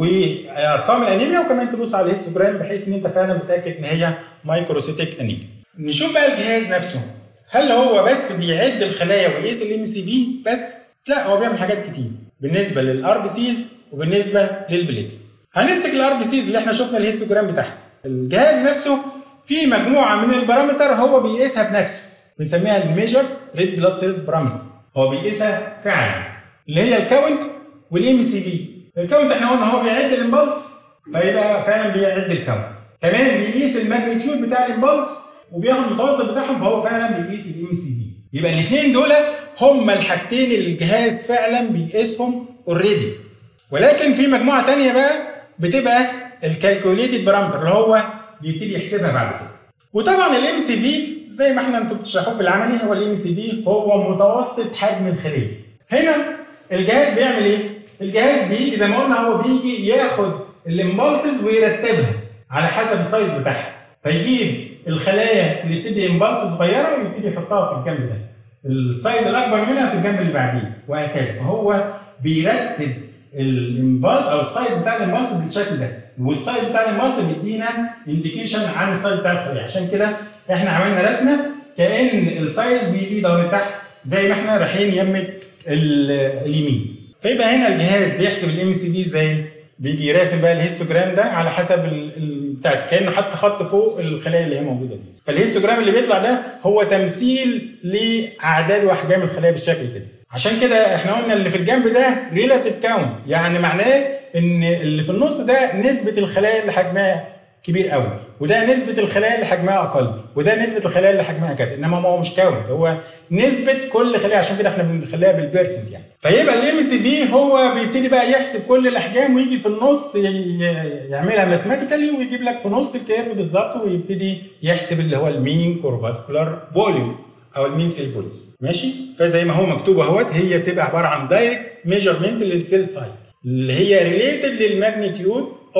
وارقام الانيميا وكمان تبص على الهيستوجرام بحيث ان انت فعلا متاكد ان هي مايكروسيتيك انيميا نشوف بقى الجهاز نفسه هل هو بس بيعد الخلايا ويقيس الام سي في بس لا هو بيعمل حاجات كتير بالنسبه للار بي سيز وبالنسبه للبليت هنمسك الار بي سيز اللي احنا شفنا الهيستوجرام بتاعها الجهاز نفسه في مجموعه من البارامتر هو بيقيسها بنفسه بنسميها الميجر ريد بلاد سيلز بارامتر هو بيقيسها فعلا اللي هي الكاونت والام سي في الكاونت احنا قلنا هو بيعد الامبلس فيبقى فعلا بيعد الكاونت كمان بيقيس الماجنتيود بتاع الامبلس وبياخد المتوسط بتاعهم فهو فعلا بيقيس الام سي في يبقى الاثنين دول هما الحاجتين اللي الجهاز فعلا بيقيسهم اوريدي ولكن في مجموعه ثانيه بقى بتبقى الكالكوليتد بارامتر اللي هو بيبتدي يحسبها بعد كده وطبعا الام سي في زي ما احنا انتوا بتشرحوه في العملي هو الام سي في هو متوسط حجم الخليه هنا الجهاز بيعمل ايه الجهاز بيجي زي ما قلنا هو بيجي ياخد الامبالسز ويرتبها على حسب السايز بتاعها فيجيب الخلايا اللي بتدي امبالس صغيره ويبتدي يحطها في الجنب ده السايز الاكبر منها في الجنب اللي بعديه وهكذا فهو بيرتب الامبالس او السايز بتاع الامبالس بالشكل ده والسايز بتاع الامبالس بيدينا انديكيشن عن السايز بتاع الخليه عشان كده احنا عملنا رسمه كان السايز بيزيد اهو لتحت زي ما احنا رايحين يمة اليمين فيبقى هنا الجهاز بيحسب الام سي دي ازاي؟ بيجي راسم بقى الهيستوجرام ده على حسب بتاع كانه حط خط فوق الخلايا اللي هي موجوده دي فالهيستوجرام اللي بيطلع ده هو تمثيل لاعداد واحجام الخلايا بالشكل كده عشان كده احنا قلنا اللي في الجنب ده ريلاتيف كاونت يعني معناه ان اللي في النص ده نسبه الخلايا اللي حجمها كبير قوي وده نسبه الخلايا اللي حجمها اقل وده نسبه الخلايا اللي حجمها كذا انما هو مش كاونت هو نسبه كل خليه عشان كده احنا بنخليها بالبيرسنت يعني فيبقى الام سي في هو بيبتدي بقى يحسب كل الاحجام ويجي في النص يعملها ماثيماتيكالي ويجيب لك في نص الكيرف بالظبط ويبتدي يحسب اللي هو المين كورباسكولار فوليوم او المين سيل فوليوم ماشي فزي ما هو مكتوب اهوت هي بتبقى عباره عن دايركت ميجرمنت للسيل سايت اللي هي ريليتد للماجنتيود اوف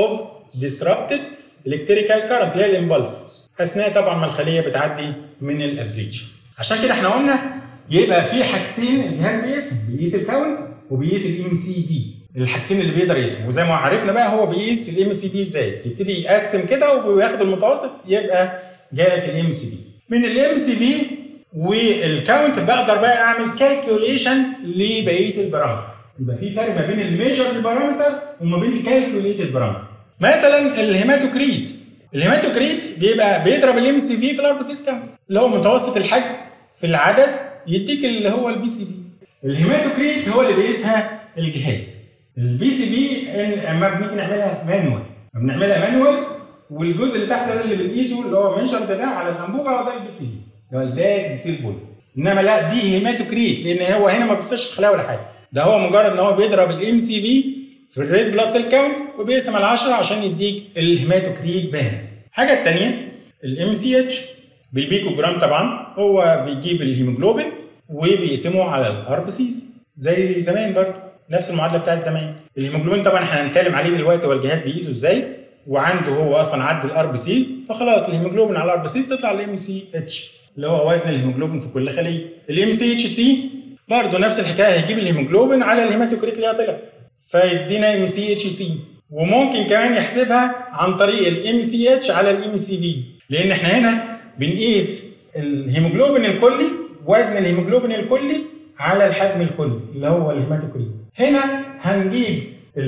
disrupted electrical current اللي هي الامبلس اثناء طبعا ما الخليه بتعدي من الابريج عشان كده احنا قلنا يبقى في حاجتين الجهاز بيقيسهم بيقيس الكاونت وبيقيس الام سي في الحاجتين اللي بيقدر يقيسهم وزي ما عرفنا بقى هو بيقيس الام سي في ازاي يبتدي يقسم كده وياخد المتوسط يبقى جالك الام سي في من الام سي في والكاونت بقدر بقى اعمل كالكوليشن لبقيه البارامتر يبقى في فرق ما بين الميجر بارامتر وما بين الكالكوليتد بارامتر مثلا الهيماتوكريت الهيماتوكريت بيبقى بيضرب الام سي في في الار بي سي كاونت اللي هو متوسط الحجم في العدد يديك اللي هو البي سي في الهيماتوكريت هو اللي بيقيسها الجهاز البي سي في اما بنيجي نعملها مانوال بنعملها مانوال والجزء اللي تحت ده اللي بنقيسه اللي هو منشر ده, ده على الانبوبه هو ده البي سي في اللي هو الباك بيسيل بول انما لا دي هيماتوكريت لان هو هنا ما بيقيسش الخلايا ولا حاجه ده هو مجرد ان هو بيضرب الام سي في في الريد بلاد سيل كاونت وبيقسم على 10 عشان يديك الهيماتوكريت فان الحاجه الثانيه الام سي اتش بالبيكو جرام طبعا هو بيجيب الهيموجلوبين وبيقسمه على الار بي سيز زي زمان برضه نفس المعادله بتاعت زمان الهيموجلوبين طبعا احنا هنتكلم عليه دلوقتي هو الجهاز بيقيسه ازاي وعنده هو اصلا عدى الار بي سيز فخلاص الهيموجلوبين على الار بي سيز تطلع الام سي اتش اللي هو وزن الهيموجلوبين في كل خليه الام سي اتش سي برضه نفس الحكايه هيجيب الهيموجلوبين على الهيماتوكريت اللي هي طلع فيدينا ام سي اتش سي وممكن كمان يحسبها عن طريق الام سي اتش على الام سي في لان احنا هنا بنقيس الهيموجلوبين الكلي وزن الهيموجلوبين الكلي على الحجم الكلي اللي هو الهيماتوكريت هنا هنجيب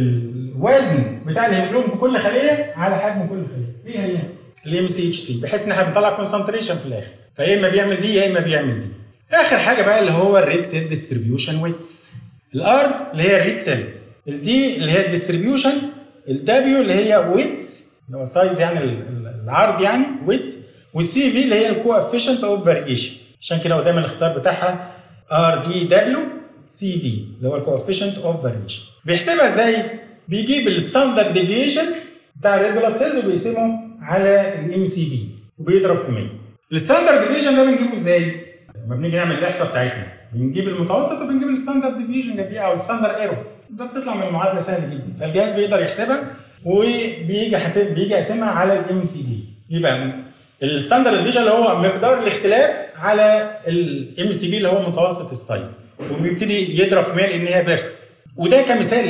الوزن بتاع الهيموجلوبين في كل خليه على حجم كل خليه دي هي الام سي اتش سي بحيث ان احنا بنطلع كونسنتريشن في الاخر فيا اما بيعمل دي يا اما بيعمل دي اخر حاجه بقى اللي هو الريد سيل ديستريبيوشن ويتس الار اللي هي الريد سيل الدي اللي هي الديستريبيوشن الدبليو اللي هي ويتس اللي هو سايز يعني العرض يعني ويتس والسي في اللي هي الكوفيشنت اوف فاريشن عشان كده هو دايما الاختصار بتاعها ار دي دبليو سي في اللي هو الكوفيشنت اوف فاريشن بيحسبها ازاي؟ بيجيب الستاندرد ديفيشن بتاع الريد بلاد سيلز وبيقسمه على الام سي في وبيضرب في 100 الستاندرد ديفيشن ده بنجيبه ازاي؟ لما بنيجي نعمل الاحصاء بتاعتنا بنجيب المتوسط وبنجيب الستاندرد ديفيجن جنبيها او الستاندرد ايرور ده بتطلع من المعادله سهله جدا فالجهاز بيقدر يحسبها وبيجي حاسب بيجي يقسمها على الام سي دي يبقى الستاندرد ديفيجن اللي هو مقدار الاختلاف على الام سي بي اللي هو متوسط السايز وبيبتدي يضرب في 100 لان هي بيرفكت وده كمثال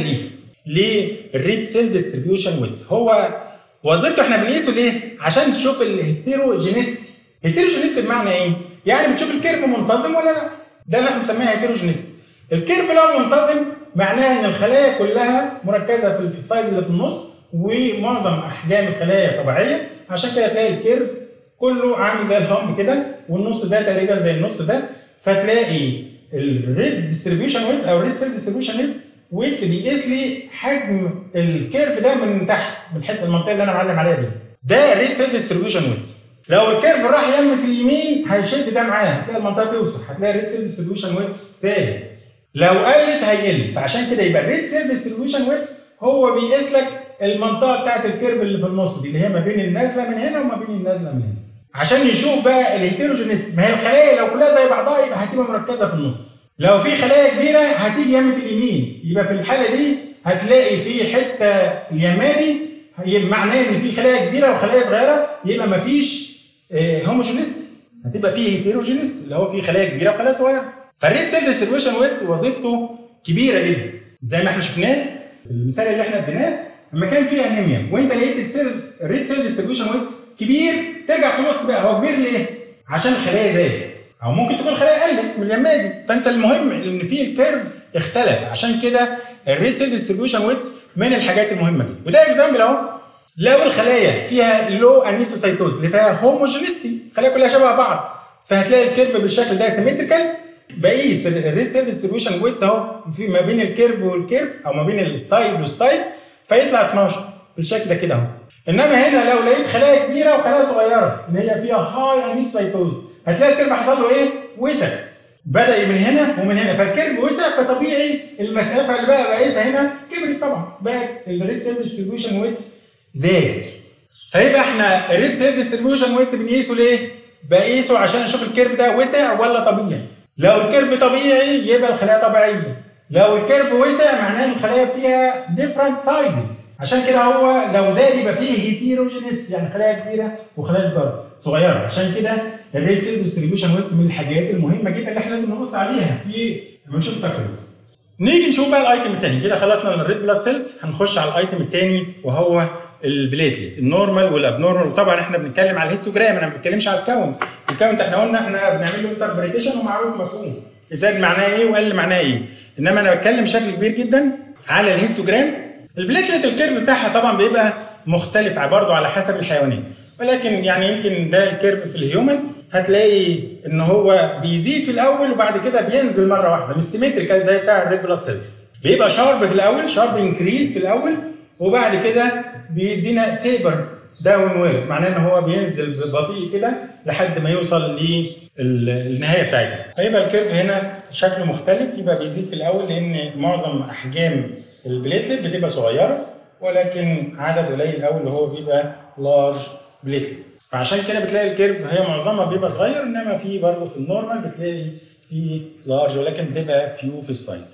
ليه للريد سيل ديستريبيوشن ويتس هو وظيفته احنا بنقيسه ليه؟ عشان تشوف الهيتيروجينيستي هيتيروجينيستي بمعنى ايه؟ يعني بتشوف الكيرف منتظم ولا لا؟ ده اللي احنا بنسميها هيتيروجينيستي الكيرف لو منتظم معناه ان الخلايا كلها مركزه في السايز اللي في النص ومعظم احجام الخلايا طبيعيه عشان كده تلاقي الكيرف كله عامل زي الهامب كده والنص ده تقريبا زي النص ده فتلاقي الريد ديستريبيوشن ويتس او الريد سيل ديستريبيوشن ويتس بيقيس لي حجم الكيرف ده من تحت من الحته المنطقه اللي انا معلم عليها دي ده الريد سيل ديستريبيوشن ويتس لو الكيرف راح يمة اليمين هيشد ده معاه هتلاقي المنطقه توسع هتلاقي الريد سيل ديستريبيوشن ويتس ثابت لو قلت هيقل فعشان كده يبقى الريد سيل ديستريبيوشن ويتس هو بيقيس لك المنطقه بتاعت الكيرف اللي في النص دي اللي هي ما بين النازله من هنا وما بين النازله من هنا عشان يشوف بقى الهيتيروجينيست ما هي الخلايا لو كلها زي بعضها يبقى هتبقى مركزه في النص لو في خلايا كبيره هتيجي يمة اليمين يبقى في الحاله دي هتلاقي في حته اليماني يبقى معناه ان في خلايا كبيره وخلايا صغيره يبقى ما فيش هوموجينيست هتبقى فيه هيتيروجينيست اللي هو فيه خلايا كبيره وخلايا صغيره فالريد سيل ديستريبيوشن ويت وظيفته كبيره جدا زي ما احنا شفناه في المثال اللي احنا اديناه لما كان فيه انيميا وانت لقيت السيل الريد سيل ديستريبيوشن ويت كبير ترجع تبص بقى هو كبير ليه؟ عشان الخلايا زادت او ممكن تكون الخلايا قلت من اليمه دي فانت المهم ان في الكيرف اختلف عشان كده الريد سيل ديستريبيوشن ويتس من الحاجات المهمه جدا وده اكزامبل اهو لو الخلايا فيها لو انيسوسايتوز اللي فيها هوموجينيستي الخلايا كلها شبه بعض فهتلاقي الكيرف بالشكل ده سيمتريكال بقيس الريد سيل ديستريبيوشن ويتس اهو في ما بين الكيرف والكيرف او ما بين السايد والسايد فيطلع 12 بالشكل ده كده اهو انما هنا لو لقيت خلايا كبيره وخلايا صغيره اللي هي فيها هاي انيسوسايتوز هتلاقي الكيرف حصل له ايه؟ وسع بدا من هنا ومن هنا فالكيرف وسع فطبيعي المسافه اللي بقى بقيسها هنا كبرت طبعا بقت الريد سيل ديستريبيوشن ويتس زادت فيبقى احنا الريد سيل ديستريبيوشن ويتس بنقيسه ليه؟ بقيسه عشان اشوف الكيرف ده وسع ولا طبيعي لو الكيرف طبيعي يبقى الخلايا طبيعيه لو الكيرف وسع معناه ان الخلايا فيها different sizes عشان كده هو لو زاد يبقى فيه هيتيروجينيست يعني خلايا كبيره وخلايا صغيره صغيره عشان كده الريد سيل ديستريبيوشن ويتس من الحاجات المهمه جدا اللي احنا لازم نبص عليها في لما نشوف التقرير نيجي نشوف بقى الايتم الثاني كده خلصنا الريد بلاد سيلز هنخش على الايتم الثاني وهو البليتلت النورمال والابنورمال وطبعا احنا بنتكلم على الهيستوجرام انا ما بتكلمش على الكاونت الكاونت احنا قلنا احنا بنعمل له انتربريتيشن ومعروف مفهوم زاد معناه ايه وقل معناه ايه انما انا بتكلم بشكل كبير جدا على الهيستوجرام البليتلت الكيرف بتاعها طبعا بيبقى مختلف برضه على حسب الحيوانات ولكن يعني يمكن ده الكيرف في الهيومن هتلاقي ان هو بيزيد في الاول وبعد كده بينزل مره واحده مش سيمتريكال زي بتاع الريد بلاد سيلز بيبقى شارب في الاول شارب انكريز في الاول وبعد كده بيدينا تيبر داون وورد معناه ان هو بينزل ببطيء كده لحد ما يوصل للنهايه بتاعتنا هيبقى الكيرف هنا شكله مختلف يبقى بيزيد في الاول لان معظم احجام البليتلت بتبقى صغيره ولكن عدد قليل قوي اللي هو بيبقى لارج بليتلت فعشان كده بتلاقي الكيرف هي معظمها بيبقى صغير انما في برضه في النورمال بتلاقي في لارج ولكن بتبقى فيو في السايز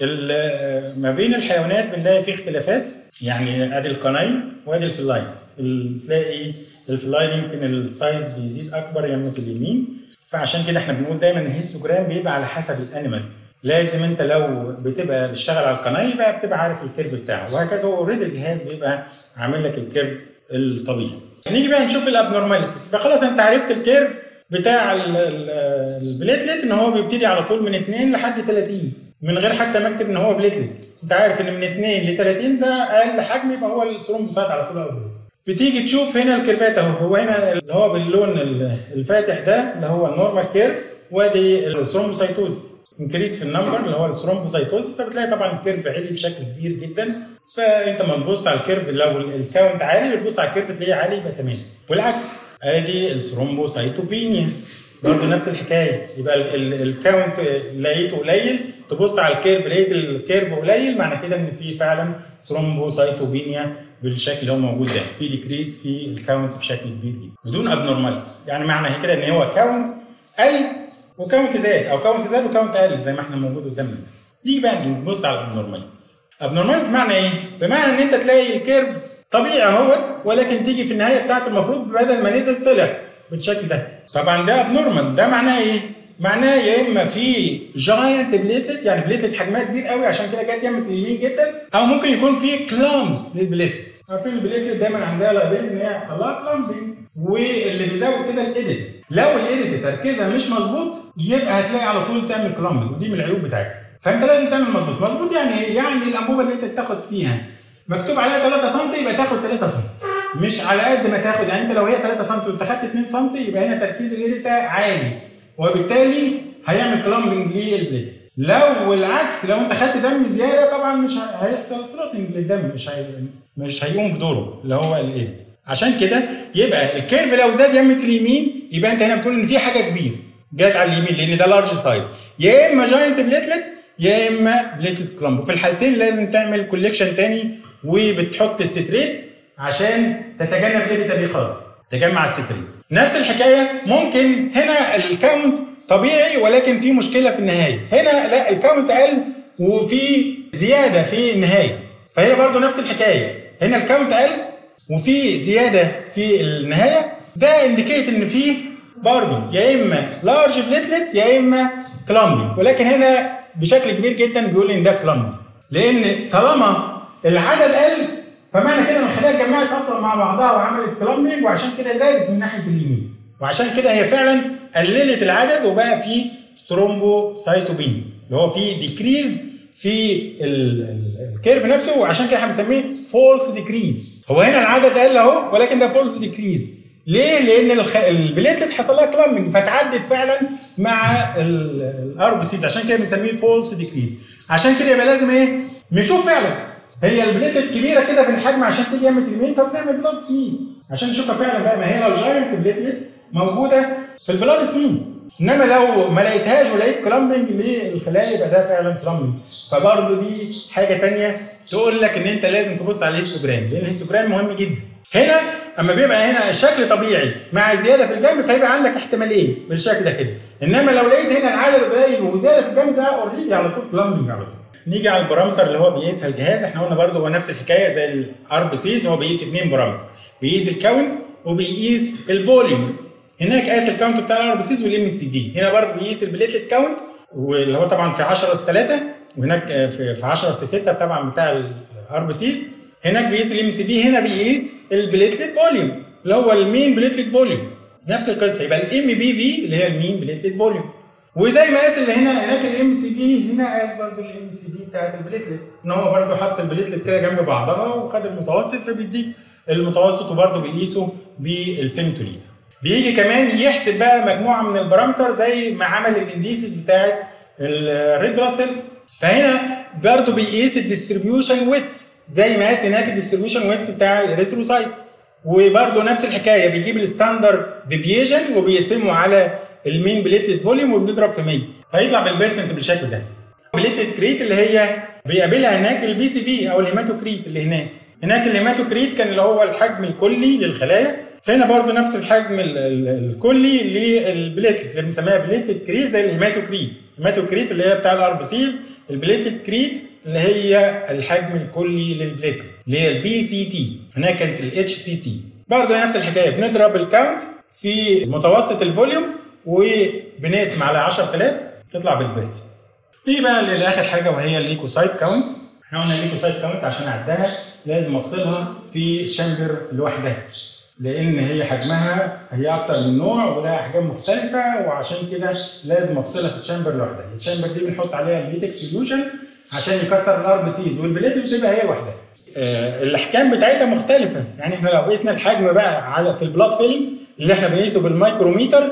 ما بين الحيوانات بنلاقي في اختلافات يعني ادي القناين وادي الفلاين تلاقي الفلاين يمكن السايز بيزيد اكبر يمة اليمين فعشان كده احنا بنقول دايما الهيستوجرام بيبقى على حسب الانيمال لازم انت لو بتبقى بتشتغل على القناه يبقى بتبقى عارف الكيرف بتاعه وهكذا هو اوريدي الجهاز بيبقى عامل لك الكيرف الطبيعي نيجي بقى نشوف الابنورماليتيز فخلاص انت عرفت الكيرف بتاع البليتلت ان هو بيبتدي على طول من 2 لحد 30 من غير حتى ما اكتب ان هو بليتلت انت عارف ان من 2 ل 30 ده اقل حجم يبقى هو الثرومبوسايت على طول اول بتيجي تشوف هنا الكيرفات اهو هو هنا اللي هو باللون الفاتح ده اللي هو النورمال كيرف وادي الثرومبوسايتوز انكريس في النمبر اللي هو الثرومبوسايتوز فبتلاقي طبعا الكيرف عالي بشكل كبير جدا فانت ما تبص على الكيرف لو الكاونت عالي بتبص على الكيرف تلاقيه عالي يبقى تمام والعكس ادي الثرومبوسايتوبينيا برضه نفس الحكايه يبقى الكاونت لقيته قليل تبص على الكيرف لقيت الكيرف قليل معنى كده ان في فعلا ثرومبوسايتوبينيا بالشكل اللي هو موجود ده في ديكريس في الكاونت بشكل كبير جدا بدون ابنورماليتيز يعني معنى كده ان هو كاونت قل وكاونت زاد او كاونت زاد وكاونت قل زي ما احنا موجود قدامنا نيجي بقى نبص على الابنورماليتيز ابنورماليتيز بمعنى ايه؟ بمعنى ان انت تلاقي الكيرف طبيعي اهوت ولكن تيجي في النهايه بتاعته المفروض بدل ما نزل طلع بالشكل ده طبعا ده ابنورمال ده معناه ايه؟ معناه يا اما في جاينت بليتلت يعني بليتلت حجمها كبير قوي عشان كده جت يمة اليمين جدا او ممكن يكون في كلامز للبليتلت عارفين البليتلت دايما عندها لابيل ان هي يحصل لها كلامبنج واللي بيزود كده الايديت لو الايديت تركيزها مش مظبوط يبقى هتلاقي على طول تعمل كلامبنج ودي من العيوب بتاعتها فانت لازم تعمل مظبوط مظبوط يعني ايه؟ يعني الانبوبه اللي انت تاخد فيها مكتوب عليها 3 سم يبقى تاخد 3 سم مش على قد ما تاخد يعني انت لو هي 3 سم وانت خدت 2 سم يبقى هنا تركيز الايديت عالي وبالتالي هيعمل كلامبنج للبليت لو العكس لو انت خدت دم زياده طبعا مش هيحصل كلوتنج للدم مش هي... مش هيقوم بدوره اللي هو الايديت عشان كده يبقى الكيرف لو زاد يمة اليمين يبقى انت هنا بتقول ان في حاجه كبيره جت على اليمين لان ده لارج سايز يا اما جاينت بليتلت يا اما بليتلت كلامب وفي الحالتين لازم تعمل كوليكشن تاني وبتحط الستريت عشان تتجنب الايديتا دي خالص تجمع الستريت نفس الحكايه ممكن هنا الكاونت طبيعي ولكن في مشكله في النهايه هنا لا الكاونت قل وفي زياده في النهايه فهي برضو نفس الحكايه هنا الكاونت قل وفي زياده في النهايه ده انديكيت ان في برضو يا اما لارج بليتلت يا اما كلامبي ولكن هنا بشكل كبير جدا بيقول ان ده كلامبي لان طالما العدد قل فمعنى كده ان الخلايا اتجمعت اصلا مع بعضها وعملت كلامبنج وعشان كده زادت من ناحيه اليمين وعشان كده هي فعلا قللت العدد وبقى في سترومبوسايتوبين اللي هو في ديكريز في الكيرف نفسه وعشان كده احنا بنسميه فولس ديكريز هو هنا العدد قل اهو ولكن ده فولس ديكريز ليه؟ لان الخ... البليتلت حصل لها كلامبنج فتعدت فعلا مع الار بي سيز عشان كده بنسميه فولس ديكريز عشان كده يبقى لازم ايه؟ نشوف فعلا هي البليتلت كبيره كده في الحجم عشان تيجي يمة اليمين فبنعمل بلاد سمين عشان نشوفها فعلا بقى ما هي لو جاينت بليتلت موجوده في البلاد سمين انما لو ما لقيتهاش ولقيت كلامبنج للخلايا يبقى ده فعلا كلامبنج فبرضه دي حاجه ثانيه تقول لك ان انت لازم تبص على الهيستوجرام لان الهيستوجرام مهم جدا هنا اما بيبقى هنا الشكل طبيعي مع زياده في الجنب فيبقى عندك احتمالين بالشكل ده كده انما لو لقيت هنا العدد قليل وزياده في الجنب ده اوريدي على طول كلامبنج على طول نيجي على البارامتر اللي هو بيقيسها الجهاز احنا قلنا برضو هو نفس الحكايه زي الار بي سيز هو بيقيس اثنين بارامتر بيقيس الكاونت وبيقيس الفوليوم هناك قاس الكاونت بتاع الار بي سيز والام سي في هنا برضو بيقيس البليتلت كاونت واللي هو طبعا في 10 اس 3 وهناك في في 10 اس 6 طبعا بتاع الار بي سيز هناك بيقيس الام سي في هنا بيقيس البليتلت فوليوم اللي هو المين بليتلت فوليوم نفس القصه يبقى الام بي في اللي هي المين بليتلت فوليوم وزي ما قاس اللي هنا هناك الام سي في هنا قاس برضه الام سي في بتاعت البليتلت ان هو برضه حط البليتلت كده جنب بعضها وخد المتوسط فبيديك المتوسط وبرضه بيقيسه بالفيمتوليتر بيجي كمان يحسب بقى مجموعه من البارامتر زي ما عمل الانديسيس بتاعت الريد بلاد سيلز فهنا برضه بيقيس الديستريبيوشن ويتس زي ما قاس هناك الديستريبيوشن ويتس بتاع الريثروسايت وبرضه نفس الحكايه بيجيب الستاندرد ديفيجن وبيقسمه على المين بليتلت فوليوم وبنضرب في 100 فيطلع بالبرسنت بالشكل ده بليتلت كريت اللي هي بيقابلها هناك البي سي في او الهيماتوكريت اللي هناك هناك الهيماتوكريت كان اللي هو الحجم الكلي للخلايا هنا برضو نفس الحجم ال ال الكلي للبليتلت اللي بنسميها بليتلت كريت زي الهيماتوكريت الهيماتوكريت اللي هي بتاع الار بي سيز البليتلت كريت اللي هي الحجم الكلي للبليتلت اللي هي البي سي تي هناك كانت الاتش سي تي برضو نفس الحكايه بنضرب الكاونت في متوسط الفوليوم وبنقسم على 10000 تطلع بالبرس نيجي بقى لاخر حاجه وهي الليكوسايت كاونت احنا قلنا الليكوسايت كاونت عشان اعدها لازم افصلها في تشامبر لوحدها لان هي حجمها هي اكتر من نوع ولها احجام مختلفه وعشان كده لازم افصلها في تشامبر لوحدها التشامبر دي بنحط عليها الليتك سوليوشن عشان يكسر الار بي سيز والبليتلت بتبقى هي لوحدها آه الاحكام بتاعتها مختلفه يعني احنا لو قسنا الحجم بقى على في البلاد فيلم اللي احنا بنقيسه بالمايكروميتر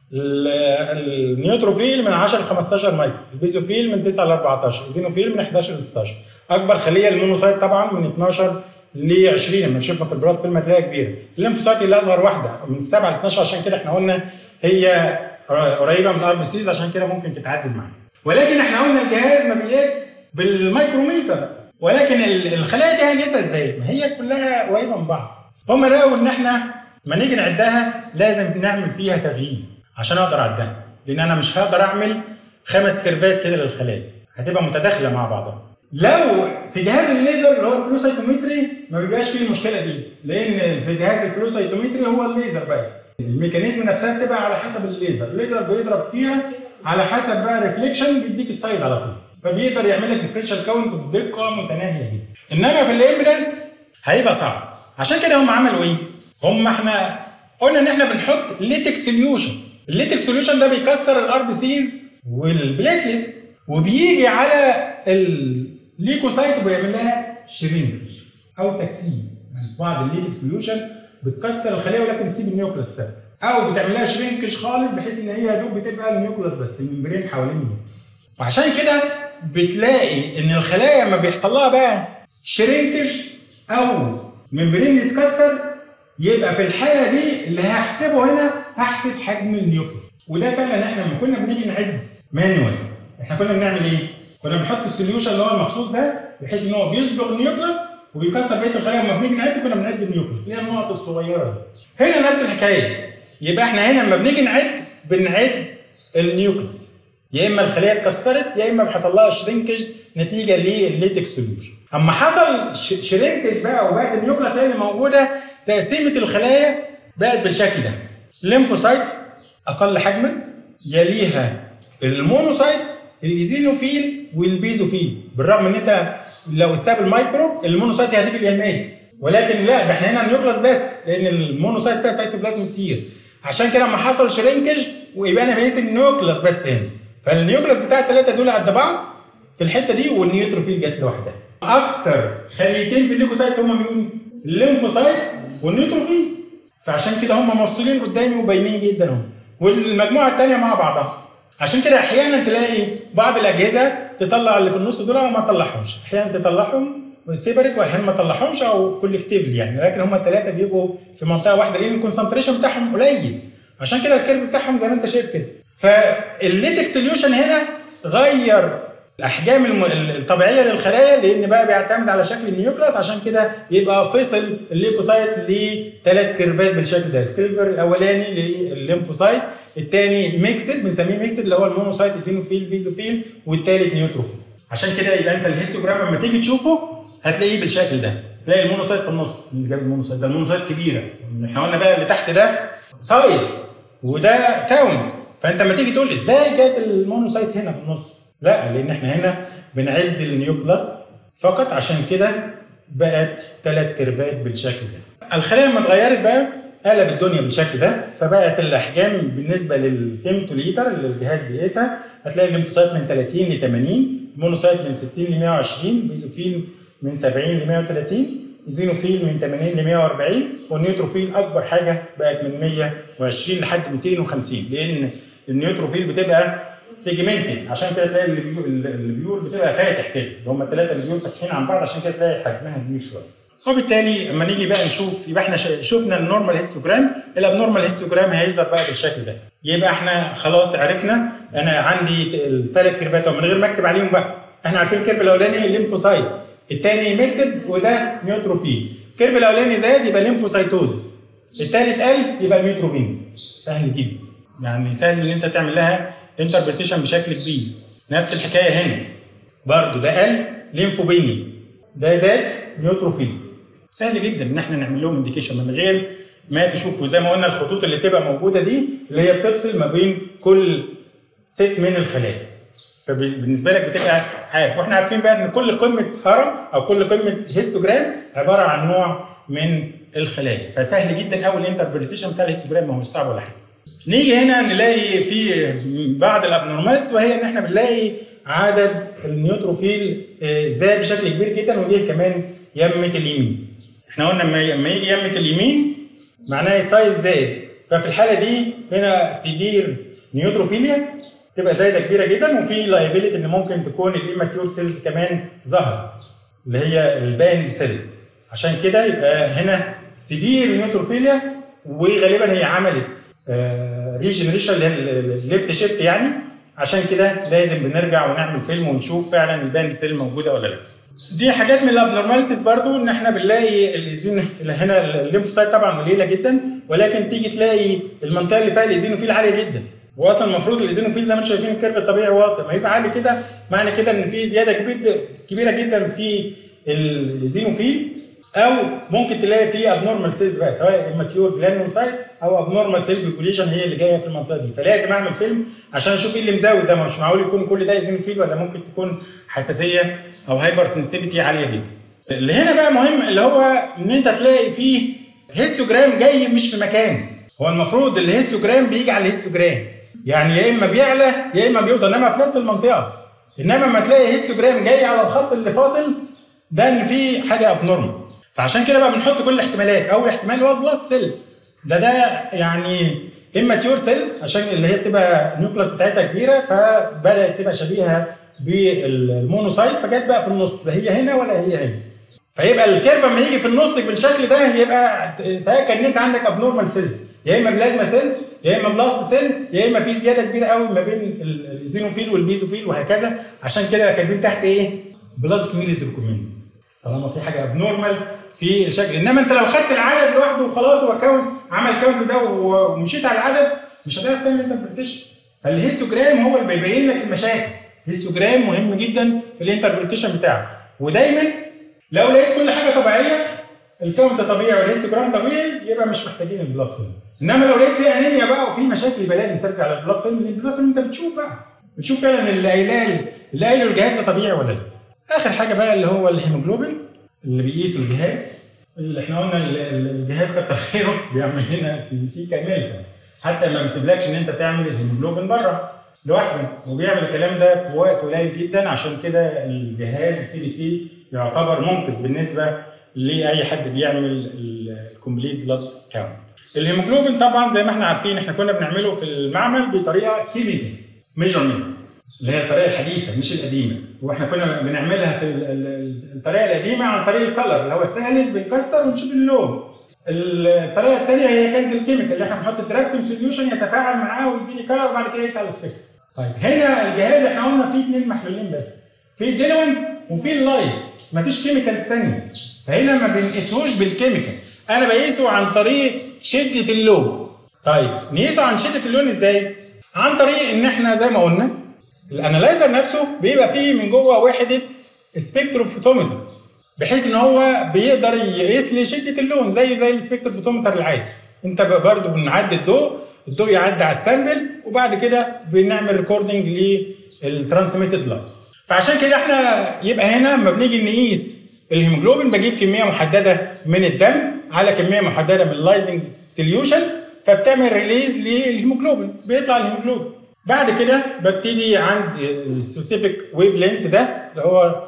النيوتروفيل من 10 ل 15 مايكرو البيزوفيل من 9 ل 14 الزينوفيل من 11 ل 16 اكبر خليه المونوسايت طبعا من 12 ل 20 لما نشوفها في البلاد فيلم هتلاقيها كبيره الليمفوسايت اللي اصغر واحده من 7 ل 12 عشان كده احنا قلنا هي قريبه من الار بي سيز عشان كده ممكن تتعدل معانا ولكن احنا قلنا الجهاز ما بيقيس بالمايكروميتر ولكن الخلايا دي هنقيسها ازاي؟ ما هي كلها قريبه من بعض هم لقوا ان احنا ما نيجي نعدها لازم نعمل فيها تغيير عشان اقدر اعدها لان انا مش هقدر اعمل خمس كيرفات كده للخلايا هتبقى متداخله مع بعضها لو في جهاز الليزر اللي هو الفلوسايتومتري ما بيبقاش فيه المشكله دي لان في جهاز الفلوسايتومتري هو الليزر بقى الميكانيزم نفسها بتبقى على حسب الليزر الليزر بيضرب فيها على حسب بقى ريفليكشن بيديك السايد على طول فبيقدر يعمل لك ديفرنشال كاونت بدقه متناهيه جدا انما في الامبيدنس هيبقى صعب عشان كده هم عملوا ايه؟ هم احنا قلنا ان احنا بنحط ليتك سوليوشن الليتك سوليوشن ده بيكسر الار بي سيز والبليتلت وبيجي على الليكوسايت وبيعمل لها شرينج او تكسير يعني في بعض الليتك سوليوشن بتكسر الخليه ولكن تسيب النيوكليس ثابت او بتعمل لها شرينكج خالص بحيث ان هي يا دوب بتبقى النيوكليس بس الممبرين حوالين النيوكليس وعشان كده بتلاقي ان الخلايا لما بيحصل لها بقى شرينكج او ممبرين يتكسر يبقى في الحاله دي اللي هحسبه هنا هحسب حجم النيوكليس وده فعلا احنا لما كنا بنيجي نعد مانوال احنا كنا بنعمل ايه؟ كنا بنحط السوليوشن اللي هو المخصوص ده بحيث ان هو بيصبغ النيوكليس وبيكسر بقيه الخلايا لما بنيجي نعد كنا بنعد النيوكليس اللي هي النقط الصغيره دي هنا نفس الحكايه يبقى احنا هنا لما بنيجي نعد بنعد النيوكليس يا اما الخليه اتكسرت يا اما حصل لها شرينكج نتيجه للليتك سوليوشن اما حصل شرينكج بقى وبقت النيوكليس هي اللي موجوده تقسيمه الخلايا بقت بالشكل ده الليمفوسايت اقل حجما يليها المونوسايت الايزينوفيل والبيزوفيل بالرغم ان انت لو استقبل مايكرو المونوسايت هيديك اليمين ولكن لا ده احنا هنا النيوكلاس بس لان المونوسايت فيها سيتوبلازم كتير عشان كده لما حصل شرينكج ويبقى انا بقيس النيوكلاس بس هنا فالنيوكلاس بتاع الثلاثه دول قد بعض في الحته دي والنيوتروفيل جت لوحدها اكتر خليتين في الليكوسايت هم مين؟ الليمفوسايت والنيوتروفيل فعشان كده هم مفصولين قدامي وباينين جدا اهو والمجموعه الثانيه مع بعضها عشان كده احيانا تلاقي بعض الاجهزه تطلع اللي في النص دول وما تطلعهمش احيانا تطلعهم سيبريت واحيانا ما تطلعهمش او كولكتيفلي يعني لكن هم الثلاثه بيبقوا في منطقه واحده لان الكونسنتريشن بتاعهم قليل عشان كده الكيرف بتاعهم زي ما انت شايف كده فالليتك سوليوشن هنا غير الاحجام الطبيعيه للخلايا لان بقى بيعتمد على شكل النيوكلاس عشان كده يبقى فصل الليكوسايت لثلاث كيرفات بالشكل ده الكيرفر الاولاني للليمفوسايت الثاني ميكسد بنسميه ميكسد اللي هو المونوسايت ايزينوفيل بيزوفيل والثالث نيوتروفيل عشان كده يبقى انت الهيستوجرام لما تيجي تشوفه هتلاقيه بالشكل ده تلاقي المونوسايت في النص اللي جاب المونوسايت ده المونوسايت كبيره احنا قلنا بقى اللي تحت ده سايز وده كاون فانت لما تيجي تقول ازاي جت المونوسايت هنا في النص لا لان احنا هنا بنعد النيوكلاس فقط عشان كده بقت ثلاث كيرفات بالشكل ده الخلايا لما اتغيرت بقى قلب الدنيا بالشكل ده فبقت الاحجام بالنسبه للفيمتوليتر اللي الجهاز بيقيسها هتلاقي الليمفوسايت من 30 ل 80 المونوسايت من 60 ل 120 بيزوفيل من 70 ل 130 ايزينوفيل من 80 ل 140 والنيوتروفيل اكبر حاجه بقت من 120 لحد 250 لان النيوتروفيل بتبقى سيجمنتد عشان كده تلاقي البيور بتبقى فاتح كده اللي هم الثلاثه البيور فاتحين عن بعض عشان كده تلاقي حجمها كبير شويه وبالتالي لما نيجي بقى نشوف يبقى احنا شفنا النورمال هيستوجرام الابنورمال هيستوجرام هيظهر بقى بالشكل ده يبقى احنا خلاص عرفنا انا عندي الثلاث كيرفات من غير ما اكتب عليهم بقى احنا عارفين الكيرف الاولاني ليمفوسايت الثاني ميكسد وده نيوتروفيل الكيرف الاولاني زاد يبقى ليمفوسايتوزس الثالث قل يبقى نيوتروبين سهل جدا يعني سهل ان انت تعمل لها انتربريتيشن بشكل كبير نفس الحكايه هنا برضو ده قل ليمفوبيني ده زاد نيوتروفيل سهل جدا ان احنا نعمل لهم انديكيشن من غير ما تشوفوا زي ما قلنا الخطوط اللي تبقى موجوده دي اللي هي بتفصل ما بين كل ست من الخلايا فبالنسبه لك بتبقى عارف واحنا عارفين بقى ان كل قمه هرم او كل قمه هيستوجرام عباره عن نوع من الخلايا فسهل جدا قوي الانتربريتيشن بتاع الهيستوجرام ما هو مش صعب ولا حاجه نيجي هنا نلاقي في بعض الابنورمالز وهي ان احنا بنلاقي عدد النيوتروفيل زاد بشكل كبير جدا ودي كمان يمه اليمين احنا قلنا لما يجي يمه اليمين معناها السايز زاد ففي الحاله دي هنا سيفير نيوتروفيليا تبقى زايده كبيره جدا وفي لايبيليتي ان ممكن تكون الاماتيور سيلز كمان ظهر اللي هي البان سيل عشان كده يبقى هنا سيفير نيوتروفيليا وغالبا هي عملت ريجنريشن اللي هي الليفت شيفت يعني عشان كده لازم بنرجع ونعمل فيلم ونشوف فعلا البان سيل موجوده ولا لا دي حاجات من الابنورماليتيز برضو ان احنا بنلاقي الازين اللي هنا الليمفوسايت طبعا قليله جدا ولكن تيجي تلاقي المنطقه اللي فيها الايزينوفيل عاليه جدا واصلا المفروض الايزينوفيل زي ما انتم شايفين الكيرف الطبيعي واطي ما يبقى عالي كده معنى كده ان في زياده كبيره جدا في الايزينوفيل او ممكن تلاقي فيه ابنورمال سيلز بقى سواء اماتيور جلانوسايت او ابنورمال سيل بيبوليشن هي اللي جايه في المنطقه دي فلازم اعمل فيلم عشان اشوف ايه اللي مزود ده مش معقول يكون كل ده ايزينوفيل ولا ممكن تكون حساسيه او هايبر سنسيتيفيتي عاليه جدا اللي هنا بقى مهم اللي هو ان انت تلاقي فيه هيستوجرام جاي مش في مكان هو المفروض الهيستوجرام بيجي على الهيستوجرام يعني يا اما بيعلى يا اما بيوطى انما في نفس المنطقه انما لما تلاقي هيستوجرام جاي على الخط اللي فاصل ده ان في حاجه ابنورمال فعشان كده بقى بنحط كل الاحتمالات اول احتمال هو بلس سيل ده ده يعني اماتيور سيلز عشان اللي هي بتبقى النيوكلاس بتاعتها كبيره فبدات تبقى شبيهه بالمونوسايت فجت بقى في النص لا هي هنا ولا هي هنا فيبقى الكيرف لما يجي في النص بالشكل ده يبقى تاكد ان انت عندك ابنورمال سيلز يا اما بلازما سيلز يا اما بلاست سيل يا اما في زياده كبيره قوي ما بين الزينوفيل والبيزوفيل وهكذا عشان كده كاتبين تحت ايه؟ بلاد سميرز ريكومند طالما في حاجه ابنورمال في شكل انما انت لو خدت العدد لوحده وخلاص هو كون عمل كاونت ده ومشيت على العدد مش هتعرف تعمل انتربريتيشن فالهيستوجرام هو اللي بيبين لك المشاكل الهيستوجرام مهم جدا في الانتربريتيشن بتاعه ودايما لو لقيت كل حاجه طبيعيه الكاونت طبيعي والهيستوجرام طبيعي يبقى مش محتاجين البلاد فيلم انما لو لقيت فيه انيميا بقى وفي مشاكل يبقى لازم ترجع للبلاد فيلم لان البلاد فيلم انت بتشوف بقى بتشوف فعلا اللي قايله اللي قايله الجهاز ده طبيعي ولا لا اخر حاجه بقى اللي هو الهيموجلوبين اللي بيقيسه الجهاز اللي احنا قلنا الجهاز كتر خيره بيعمل لنا سي بي سي كامله حتى ما بيسيبلكش ان انت تعمل الهيموجلوبين بره لوحده وبيعمل الكلام ده في وقت قليل جدا عشان كده الجهاز السي بي سي يعتبر منقذ بالنسبه لاي حد بيعمل الكومبليت بلاد كاونت. الهيموجلوبين طبعا زي ما احنا عارفين احنا كنا بنعمله في المعمل بطريقه كيميكال ميجرمنت اللي هي الطريقه الحديثه مش القديمه واحنا كنا بنعملها في الطريقه القديمه عن طريق الكلر اللي هو السهلس بنكسر ونشوف اللون الطريقه الثانيه هي كانت الكيميكال اللي احنا بنحط الدراكتون سوليوشن يتفاعل معاه ويديني كلر وبعد كده يقيس على السبيكتر طيب هنا الجهاز احنا قلنا فيه اثنين محلولين بس في جينوين وفي اللايس مفيش كيميكال ثانيه فهنا ما بنقيسهوش بالكيميكال انا بقيسه عن طريق شده اللون طيب نقيسه عن شده اللون ازاي عن طريق ان احنا زي ما قلنا الانالايزر نفسه بيبقى فيه من جوه وحده سبيكتروفوتومتر بحيث ان هو بيقدر يقيس لي شده اللون زيه زي السبيكتروفوتومتر العادي انت برضه بنعدي الضوء الضوء يعدي على السامبل وبعد كده بنعمل ريكوردنج للترانسميتد لايت فعشان كده احنا يبقى هنا لما بنيجي نقيس الهيموجلوبين بجيب كميه محدده من الدم على كميه محدده من اللايزنج سوليوشن فبتعمل ريليز للهيموجلوبين بيطلع الهيموجلوبين بعد كده ببتدي عند السبيسيفيك ويف لينس ده اللي هو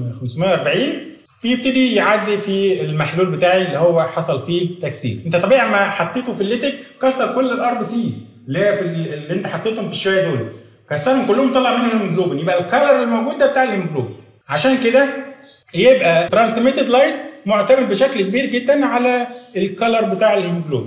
540 بيبتدي يعدي في المحلول بتاعي اللي هو حصل فيه تكسير انت طبيعي ما حطيته في الليتك كسر كل الار بي سيز اللي هي في اللي انت حطيتهم في الشويه دول كسرهم كلهم طلع منهم الهيموجلوبين يبقى الكالر الموجود ده بتاع الهيموجلوبين عشان كده يبقى ترانسميتد لايت معتمد بشكل كبير جدا على الكالر بتاع الهيموجلوبين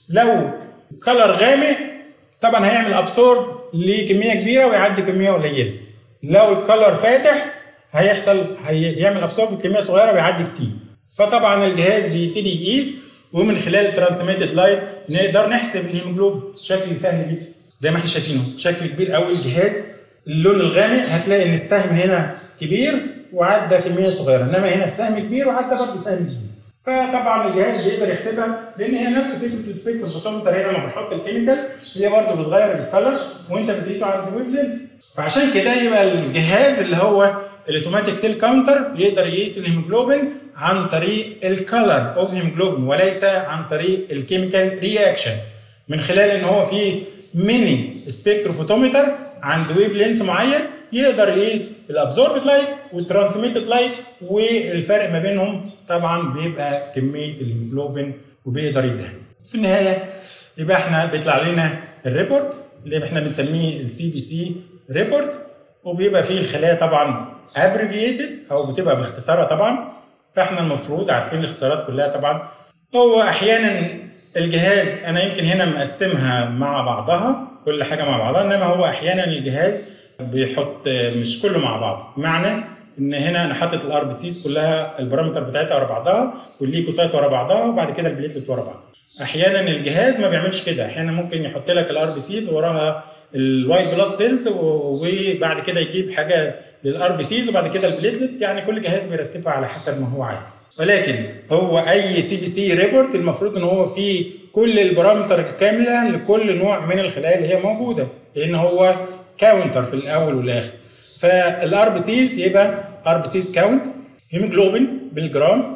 لو كالر غامق طبعا هيعمل ابسورب لكميه كبيره ويعدي كميه قليله لو الكالر فاتح هيحصل هيعمل ابسورب بكميه صغيره ويعدي كتير فطبعا الجهاز بيبتدي يقيس ومن خلال الترانسميتد لايت نقدر نحسب الهيموجلوبين بشكل سهل جدا زي ما احنا شايفينه بشكل كبير قوي الجهاز اللون الغامق هتلاقي ان السهم هنا كبير وعدى كميه صغيره انما هنا السهم كبير وعدى برضه سهم كبير فطبعا الجهاز بيقدر يحسبها لان هي نفس فكره السبيكتر فوتومتر هنا لما بنحط الكيميكال هي برضه بتغير الكلر وانت بتقيسه عند الويف لينز فعشان كده يبقى الجهاز اللي هو الاوتوماتيك سيل كاونتر يقدر يقيس الهيموجلوبين عن طريق الكلر اوف هيموجلوبين وليس عن طريق الكيميكال رياكشن من خلال ان هو في ميني سبيكتروفوتومتر عند ويف لينس معين يقدر يقيس الابزوربت لايت والترانسميتد لايت والفرق ما بينهم طبعا بيبقى كميه الهيموجلوبين وبيقدر يديها في النهايه يبقى احنا بيطلع لنا الريبورت اللي احنا بنسميه السي بي سي ريبورت وبيبقى فيه الخلايا طبعا ابريفيتد او بتبقى باختصارها طبعا فاحنا المفروض عارفين الاختصارات كلها طبعا هو احيانا الجهاز انا يمكن هنا مقسمها مع بعضها كل حاجه مع بعضها انما هو احيانا الجهاز بيحط مش كله مع بعض بمعنى ان هنا انا حاطط الار بي سيز كلها البارامتر بتاعتها ورا بعضها والليكوسايت ورا بعضها وبعد كده البليتلت ورا بعضها احيانا الجهاز ما بيعملش كده احيانا ممكن يحط لك الار بي سيز وراها الوايت بلاد سيلز وبعد كده يجيب حاجه للار بي سيز وبعد كده البليتلت يعني كل جهاز بيرتبها على حسب ما هو عايز ولكن هو اي سي بي سي ريبورت المفروض ان هو فيه كل البارامتر الكامله لكل نوع من الخلايا اللي هي موجوده لان هو كاونتر في الاول والاخر فالار بي سيز يبقى ار بي سيز كاونت هيموجلوبين بالجرام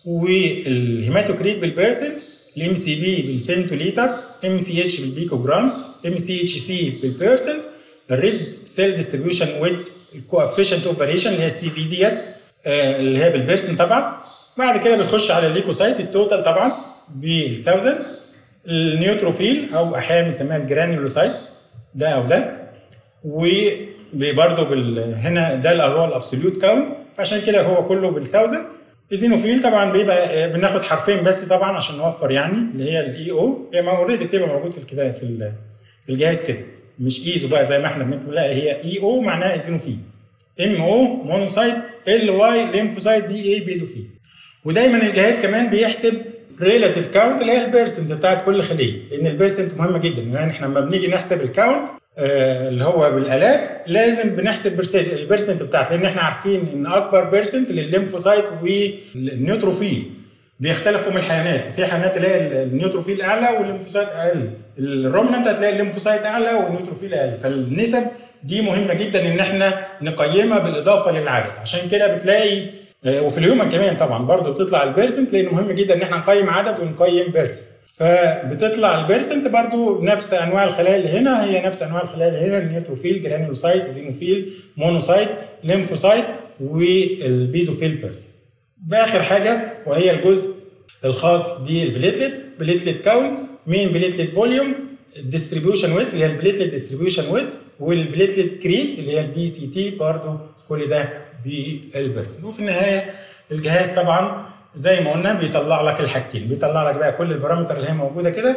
والهيماتوكريت بالبيرسنت الام سي بي بالفيمتو لتر ام سي اتش بالبيكوجرام ام سي اتش سي بالبيرسنت الريد سيل ديستريبيوشن ويتس الكوفيشنت اوف فاريشن اللي هي السي في ديت اللي هي بالبيرسنت طبعا بعد كده بنخش على الليكوسايت التوتال طبعا بالثاوزند النيوتروفيل او احيانا بنسميها الجرانيولوسايت ده او ده وبرضه بال... هنا ده اللي هو الابسوليوت كاونت فعشان كده هو كله بالثاوزند ايزينوفيل طبعا بيبقى بناخد حرفين بس طبعا عشان نوفر يعني اللي هي الاي او هي اوريدي بتبقى موجود في الكده في في الجهاز كده مش ايزو بقى زي ما احنا بنكتب لا هي اي او معناها ايزينوفيل ام او مونوسايت ال واي ليمفوسايت دي اي بيزوفيل ودايما الجهاز كمان بيحسب ريلاتيف كاونت اللي هي البيرسنت بتاعت كل خليه لان البيرسنت مهمه جدا يعني احنا لما بنيجي نحسب الكاونت آه اللي هو بالالاف لازم بنحسب البيرسنت بتاعت لان احنا عارفين ان اكبر بيرسنت للليمفوسايت والنيوتروفيل بيختلفوا من الحيوانات في حيوانات اللي هي النيوتروفيل اعلى والليمفوسايت اقل الرومنانت هتلاقي الليمفوسايت اعلى والنيوتروفيل اقل فالنسب دي مهمه جدا ان احنا نقيمها بالاضافه للعدد عشان كده بتلاقي وفي الهيومن كمان طبعا برضه بتطلع البيرسنت لان مهم جدا ان احنا نقيم عدد ونقيم بيرسنت فبتطلع البيرسنت برضه نفس انواع الخلايا اللي هنا هي نفس انواع الخلايا اللي هنا النيوتروفيل جرانيولوسايت زينوفيل مونوسايت ليمفوسايت والبيزوفيل بيرسنت باخر حاجه وهي الجزء الخاص بالبليتلت بليتلت كاونت مين بليتلت فوليوم الديستريبيوشن ويتس اللي هي البليتلت ديستريبيوشن ويتس والبليتلت كريت اللي هي البي سي تي برضه كل ده بالبرسنت وفي النهايه الجهاز طبعا زي ما قلنا بيطلع لك الحاجتين بيطلع لك بقى كل البارامتر اللي هي موجوده كده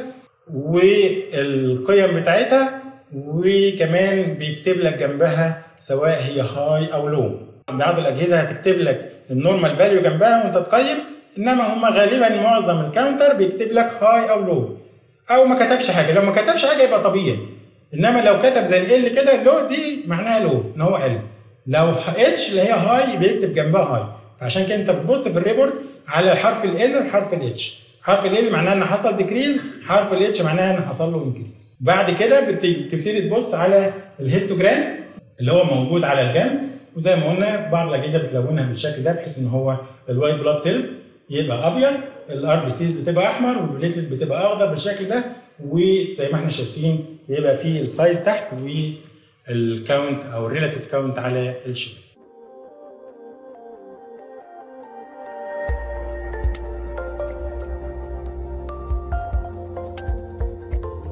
والقيم بتاعتها وكمان بيكتب لك جنبها سواء هي هاي او لو بعض الاجهزه هتكتب لك النورمال فاليو جنبها وانت تقيم انما هم غالبا معظم الكاونتر بيكتب لك هاي او لو او ما كتبش حاجه لو ما كتبش حاجه يبقى طبيعي انما لو كتب زي ال كده لو دي معناها لو ان هو ال لو اتش اللي هي هاي بيكتب جنبها هاي فعشان كده انت بتبص في الريبورت على حرف ال وحرف الاتش حرف ال معناه ان حصل ديكريز حرف الاتش معناها ان حصل له انكريز بعد كده بتبتدي تبص على الهيستوجرام اللي هو موجود على الجنب وزي ما قلنا بعض الاجهزه بتلونها بالشكل ده بحيث ان هو الوايت بلاد سيلز يبقى ابيض الار بي سيز بتبقى احمر والبليتلت بتبقى اخضر بالشكل ده وزي ما احنا شايفين بيبقى فيه السايز تحت والكاونت او الريلاتيف كاونت على الشمال